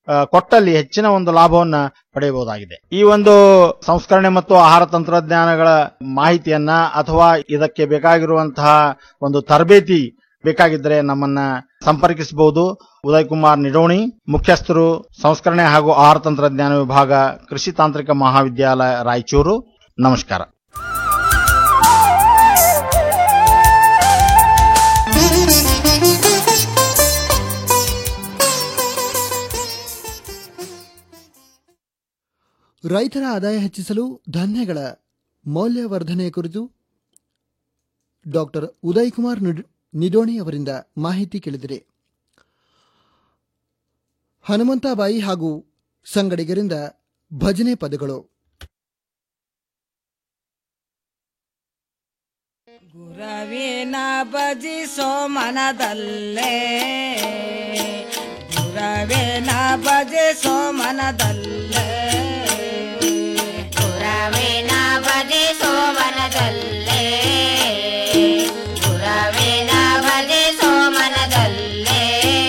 ಆ, ಕೊಟ್ಟಲ್ಲಿ ಹೆಚ್ಚಿನ ಒಂದು ಲಾಭವನ್ನ ಪಡೆಯಬಹುದಾಗಿದೆ ಈ ಒಂದು ಸಂಸ್ಕರಣೆ ಮತ್ತು ಆಹಾರ ತಂತ್ರಜ್ಞಾನಗಳ ಮಾಹಿತಿಯನ್ನ ಅಥವಾ ಇದಕ್ಕೆ ಬೇಕಾಗಿರುವಂತಹ ಒಂದು ತರಬೇತಿ ಬೇಕಾಗಿದ್ದರೆ ನಮ್ಮನ್ನ ಸಂಪರ್ಕಿಸಬಹುದು ಉದಯ್ ಕುಮಾರ್ ನಿಡೋಣಿ ಮುಖ್ಯಸ್ಥರು ಸಂಸ್ಕರಣೆ ಹಾಗೂ ಆಹಾರ ತಂತ್ರಜ್ಞಾನ ವಿಭಾಗ ಕೃಷಿ ತಾಂತ್ರಿಕ ಮಹಾವಿದ್ಯಾಲಯ ರಾಯಚೂರು ನಮಸ್ಕಾರ ರೈತರ ಆದಾಯ ಹೆಚ್ಚಿಸಲು ಧಾನ್ಯಗಳ ಮೌಲ್ಯವರ್ಧನೆ ಕುರಿತು ಡಾಕ್ಟರ್ ಉದಯ್ ಕುಮಾರ್ ನಿಡ್- ನಿಡೋಣಿ ಅವರಿಂದ ಮಾಹಿತಿ ಕೇಳಿದಿರಿ ಹನುಮಂತಾಬಾಯಿ ಹಾಗೂ ಸಂಗಡಿಗರಿಂದ ಭಜನೆ ಪದಗಳು ಗುರವಿನ ಭಜಿಸೋ ಮನದಲ್ಲೇ ಗುರವಿನ ಭಜಿಸೋ ಮನದಲ್ಲೇ ಗುರವಿನ ಭಜಿಸೋ ಮನದಲ್ಲೇ ಗುರವಿನ ಭಜಿಸೋ ಮನದಲ್ಲೇ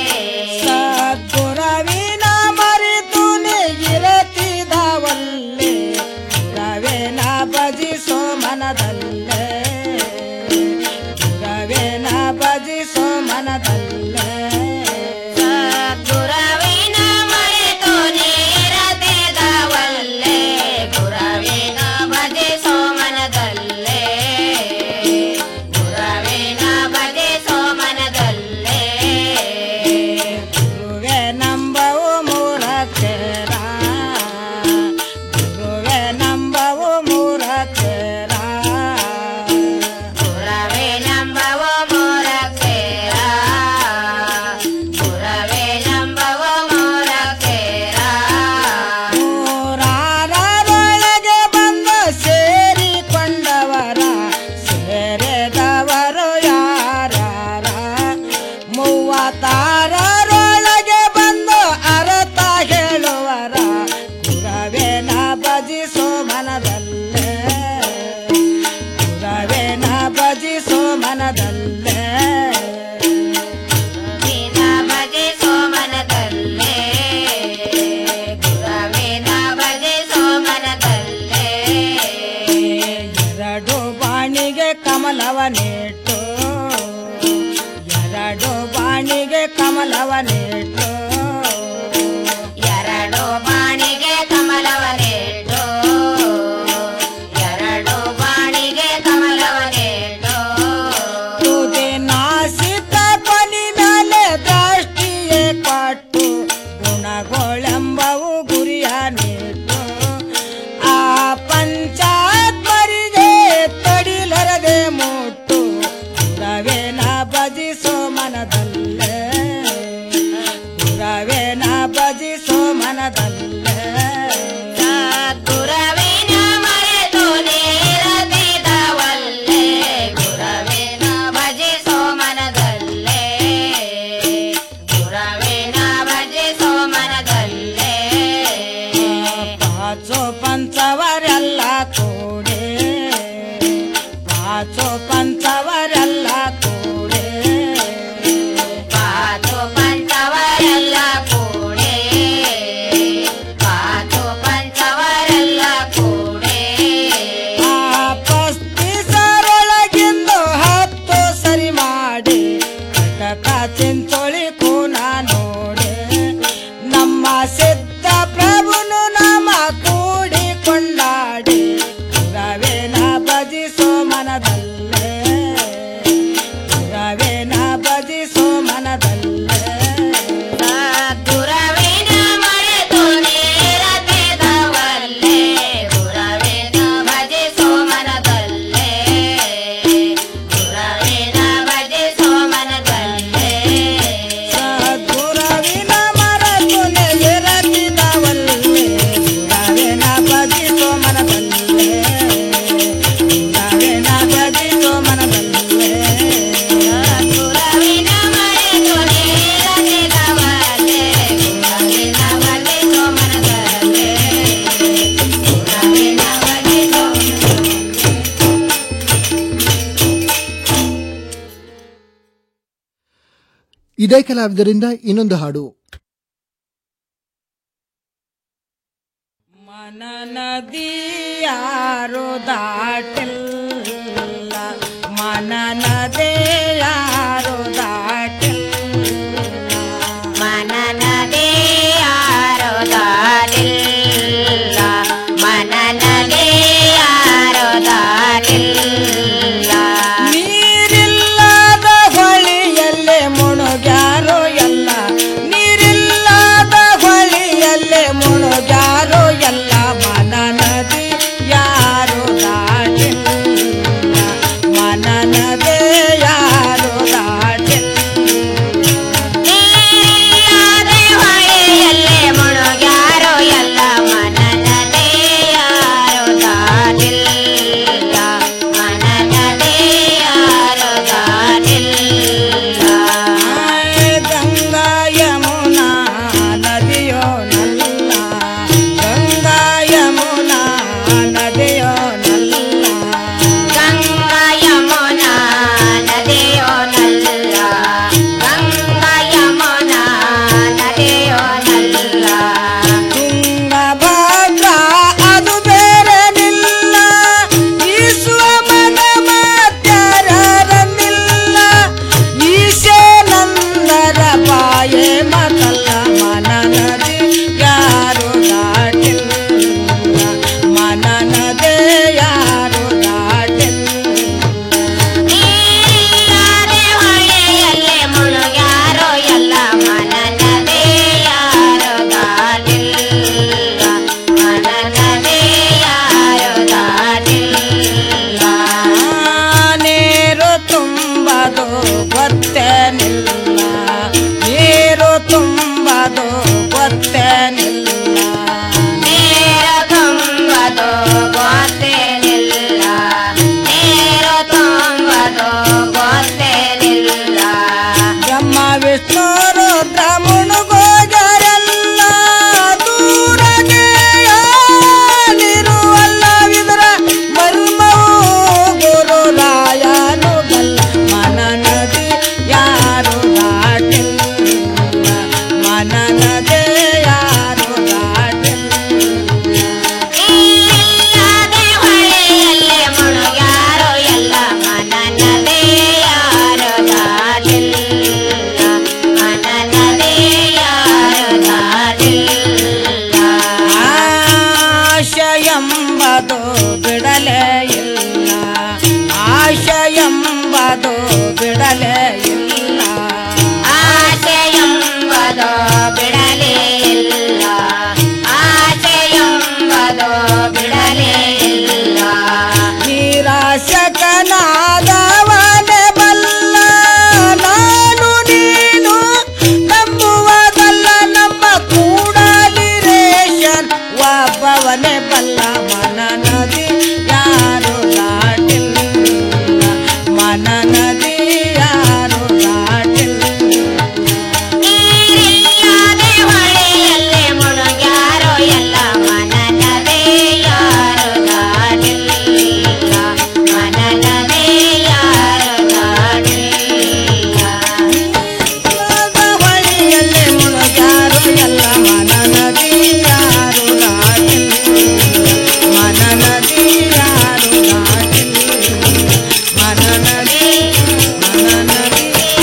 ಸದ್ಗುರವಿನ ಮರೆತು ಇರತಿದವಲ್ಲೇ ಗುರವಿನ ಭಜಿಸೋ ಮನದಲ್ಲೇ ಗುರವಿನ ಭಜಿಸೋ ಮನದಲ್ಲೇ ಗುರವಿನ ಮರೆತು ನೀರದಿದವಲ್ಲೇ ಗುರವಿನ ಭಜಿಸೋ ಮನದಲ್ಲೇ ಗುರವಿನ ಭಜಿಸೋ ಮನದಲ್ಲೇ ಗುರುವೆ ನಂಬವು ಮೂರಕ್ಷರ ಗುರುವೆ ನಂಬವು ಮೂರಕ್ಷರ ಗುರವೇ ನಂಬವ ಮೋರಕ್ಷೇರ ಗುರವೇ ನಂಬವ ಮೋರಕ್ಷೇರ ಮೂರಾರರೊಳಗೆ ಬಂದು ಸೇರಿಕೊಂಡವರ ಸೇರಿದವರು ಯಾರಾರ ಮೂವತ್ತಾರರೊಳಗೆ ಬಂದು ಅರ್ಥ ಹೇಳುವರ ಗುರವೇನ ಭಜಿಸೋ ಮನದಲ್ಲೇ ಗುರವೇನ ಭಜಿಸೋ ಮನದಲ್ಲೇ ಗುರವಿನ ಭಜಿಸೋ ಮನದಲ್ಲೇ ಗುರವಿನ ಭಜಿಸೋ ಮನದಲ್ಲೇ ಎರಡು ಬಾಣಿಗೆ ಕಮಲವನೇಟು ಎರಡು ಬಾಣಿಗೆ ಕಮಲವನೇಟು ಎರಡು ಬಾಣಿಗೆ ಕಮಲವನೇಟು ಎರಡು ಬಾಣಿಗೆ ಕಮಲವನೇಟು ತುದಿ ನಾಸಿಕ ಕೊನಿ ಮೇಲೆ ದೃಷ್ಟಿಯೇ ಕೊಟ್ಟು ಗುಣಗಳೆಂಬವು ಗುರಿಯ ನೀಟು ಆ ಪಂಚಾತ್ಮರಿಗೆ ತಡಿಲರದೆ ಮುಟ್ಟು ಗುರವೇನ ಭಜಿಸೋ ಮನದಲ್ಲೇ ಗುರವೇನ ಭಜಿಸೋ ಮನದಲ್ಲೇ ಗುರವಿನ ಮರೆತು ನೀರದಿದವಲ್ಲೇ ಗುರವಿನ ಭಜಿಸೋ ಮನದಲ್ಲೇ ಗುರವಿನ ಭಜಿಸೋ ಮನದಲ್ಲೇ ಪಾಚೋ ಪಂಚವರೆಲ್ಲ ಕೂಡೆ ಪಾಚೋ ಪಂಚವರೆಲ್ಲ ಕೂಡೆ ಪಾತು ಪಂಚವರೆಲ್ಲ ಕೂಡೆ ಪಾತು ಪಂಚವರೆಲ್ಲ ಕೂಡೆ ಆ ಪಸ್ತಿಸರೊಳಗಿಂದು ಹತ್ತು ಸರಿ ಮಾಡಿ ಕಟಕ ಚಿಂಚೋಳಿ ಕೂನ ನೋಡೆ ನಮ್ಮ ಸಿದ್ಧ ಪ್ರಭುನು ನಾಮ ಕೂಡಿ ಕೊಂಡಾಡಿ ಗುರವೇನ ಭಜಿಸೋ ಮನದಲ್ಲೇ ಗುರವೇನ ಭಜಿಸೋ ಮನದಲ್ಲೇ ಗುರವಿನ ಮರೆತು ನೀರದಿದವಲ್ಲೇ ಗುರವಿನ ಭಜಿಸೋ ಮನದಲ್ಲೇ ಗುರವಿನ ಭಜಿಸೋ ಮನದಲ್ಲೇ ಸದ್ಗುರವಿನ ಮರತು ನೆರತಿದವಲ್ಲೇ ಗುರವೇನ ಭಜಿಸೋ ಮನದಲ್ಲೇ ಗುರವೇನ ಭಜಿಸೋ ಮನದಲ್ಲೇ ಗುರವಿನ ಮರೆತು ನೀರದಿದವಲ್ಲೇ ಗುರವಿನ ಭಜಿಸೋ ಮನದಲ್ಲೇ ಗುರವಿನ ಭಜಿಸೋ ಇದೇ ಕಲಾವಿದರಿಂದ ಇನ್ನೊಂದು ಹಾಡು ಯಾರು ದಾಟಿಲ್ಲ ಮನನದೇ ಯಾರು ದಾಟಿಲ್ಲ ಮನನದೇ ಯಾರು ದಾಟಿಲ್ಲ ಮನನದೇ ಯಾರು ದಾಟಿಲ್ಲ ನೀರಿಲ್ಲದ ಹೊಳಿಯಲ್ಲೇ ಮುಳುಗ್ಯಾರೋ ಎಲ್ಲ ನೀರಿಲ್ಲದ ಹೊಳಿಯಲ್ಲೇ ಮುಳುಗ್ಯಾರೋ ಎಲ್ಲ ಮನ ನದಿ ಯಾರು ದಾಟಿಲ್ಲ ಮನ ನದಿ ಯಾರು ದಾಟಿಲ್ಲ ನೀರಿಲ್ಲದೆ ಹೊಳೆಯಲ್ಲೇ ಮುಳುಗ್ಯಾರೋ ಎಲ್ಲ ಮನನದೇ ಯಾರು ದಾಟಿಲ್ಲ ಮನನದೇ ಯಾರು ದಾಟಿಲ್ಲ ಗಂಗಾ ಯಮುನಾ ನದಿಯೋ ನಲ್ಲ ಗಂಗಾ ಯಮುನಾ ನದಿಯೋ ನಲ್ಲ ಗಂಗಾ ಯಮುನಾ ನದಿಯೋ ನಲ್ಲ ಗಂಗಾ ಯಮುನಾ ನದಿಯೋ ನಲ್ಲ ತುಂಗಭದ್ರ ಅದು ಬೇರೆ ನಿಲ್ಲ ಈಸುವ ಮಗ ಮಾತ್ಯಾರನ್ನಿಲ್ಲ ಈಶೇನಂದರ ಬಾಯೆ ಮತಲ್ಲ ಮನ ನದಿ ಯಾರು ದಾಟಿಲ್ಲ ಮನ ನದಿ ಯಾರು ದಾಟಿಲ್ಲ ನೀರಿಲ್ಲದೆ ಹೊಳೆಯಲ್ಲೇ ಮುಳುಗ್ಯಾರೋ ಎಲ್ಲ ಮನನದೇ ಯಾರು ದಾಟಿಲ್ಲ ಮನನದೇ ಯಾರು ದಾಟಿಲ್ಲ ನೀರು ತುಂಬದು ಗೊತ್ತೇನಿಲ್ಲ ನೀರು ತುಂಬದು ಗೊತ್ತೇನಿಲ್ಲ ನೇರ ತುಂಬದು ಗೊತ್ತೇನಿಲ್ಲ ನೇರ ತುಂಬದು ಗೊತ್ತೇನಿಲ್ಲ ಬ್ರಹ್ಮ ವಿಷ್ಣು ರುದ್ರ ಮುಳುಗೋಜರೆಲ್ಲ ದೂರಗೆ ಯಾರಿರುವಲ್ಲವಿದರ ಮರ್ಮವು ಗುರು ರಾಯನು ಬಲ್ಲ ಮನ ನದಿ ಯಾರು ದಾಟಿಲ್ಲ ಮನ ನದಿ ಯಾರು ದಾಟಿಲ್ಲ ನೀರಿಲ್ಲದೆ ಹೊಳೆಯಲ್ಲೇ ಮುಳುಗ್ಯಾರೋ ಎಲ್ಲ ಮನನದೇ ಯಾರು ದಾಟಿಲ್ಲ ಮನನದೇ ಯಾರು ದಾಟಿಲ್ಲ ಆಶಯಂಬದು ಬಿಡಲೇ ಇಲ್ಲ ಆಶಯಂಬದು ಬಿಡಲೇ ಇಲ್ಲ ಆಸೆಯಂಬದು ಬಿಡಲೇ ಇಲ್ಲ ಆಸೆಯಂಬದು ಬಿಡಲೇ ಇಲ್ಲ ನಿರಾಶಕನಾದವನೇ ಬಲ್ಲ ನಾನು ನೀನು ನಂಬುವುದಲ್ಲ ನಮ್ಮ ಕೂಡಲಿರೇಶನ್ ಒಬ್ಬವನೇ ಬಲ್ಲ ಮನ ನದಿ ಯಾರು ದಾಟಿಲ್ಲ ಮನ ನದಿ ಯಾರು ದಾಟಿಲ್ಲ ನೀರಿಲ್ಲದೆ ಹೊಳೆಯಲ್ಲೇ ಮುಳುಗ್ಯಾರೋ ಎಲ್ಲ ಮನನದೇ ಯಾರು ದಾಟಿಲ್ಲ ಮನನದೇ ಯಾರು ದಾಟಿಲ್ಲ ಹೊಳೆಯಲ್ಲೇ ಮುಳುಗ್ಯಾರೋ ಎಲ್ಲ ಮನ ನದಿ ಯಾರು ದಾಟಿಲ್ಲ ಮನ ನದಿ ಯಾರು ದಾಟಿಲ್ಲ ಮನ ನದಿ ಮನ ನದಿ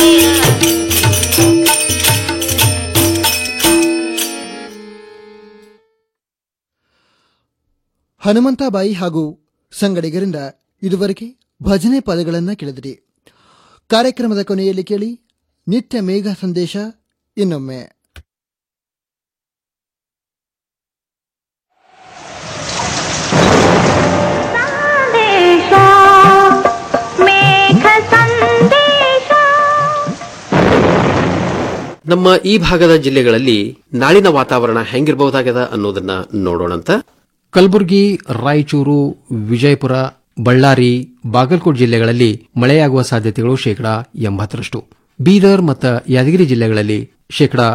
ಹನುಮಂತಬಾಯಿ ಹಾಗೂ ಸಂಗಡಿಗರಿಂದ ಇದುವರೆಗೆ ಭಜನೆ ಪದಗಳನ್ನು ಕೇಳಿದಿರಿ ಕಾರ್ಯಕ್ರಮದ ಕೊನೆಯಲ್ಲಿ ಕೇಳಿ ನಿತ್ಯ ಮೇಘ ಸಂದೇಶ ಇನ್ನೊಮ್ಮೆ ನಮ್ಮ ಈ ಭಾಗದ ಜಿಲ್ಲೆಗಳಲ್ಲಿ ನಾಳಿನ ವಾತಾವರಣ ಹೆಂಗಿರಬಹುದಾಗದ ಅನ್ನೋದನ್ನ ನೋಡೋಣಂತ ಕಲಬುರಗಿ ರಾಯಚೂರು ವಿಜಯಪುರ ಬಳ್ಳಾರಿ ಬಾಗಲಕೋಟ್ ಜಿಲ್ಲೆಗಳಲ್ಲಿ ಮಳೆಯಾಗುವ ಸಾಧ್ಯತೆಗಳು ಶೇಕಡಾ ಎಂಬತ್ತರಷ್ಟು ಬೀದರ್ ಮತ್ತು ಯಾದಗಿರಿ ಜಿಲ್ಲೆಗಳಲ್ಲಿ ಶೇಕಡಾ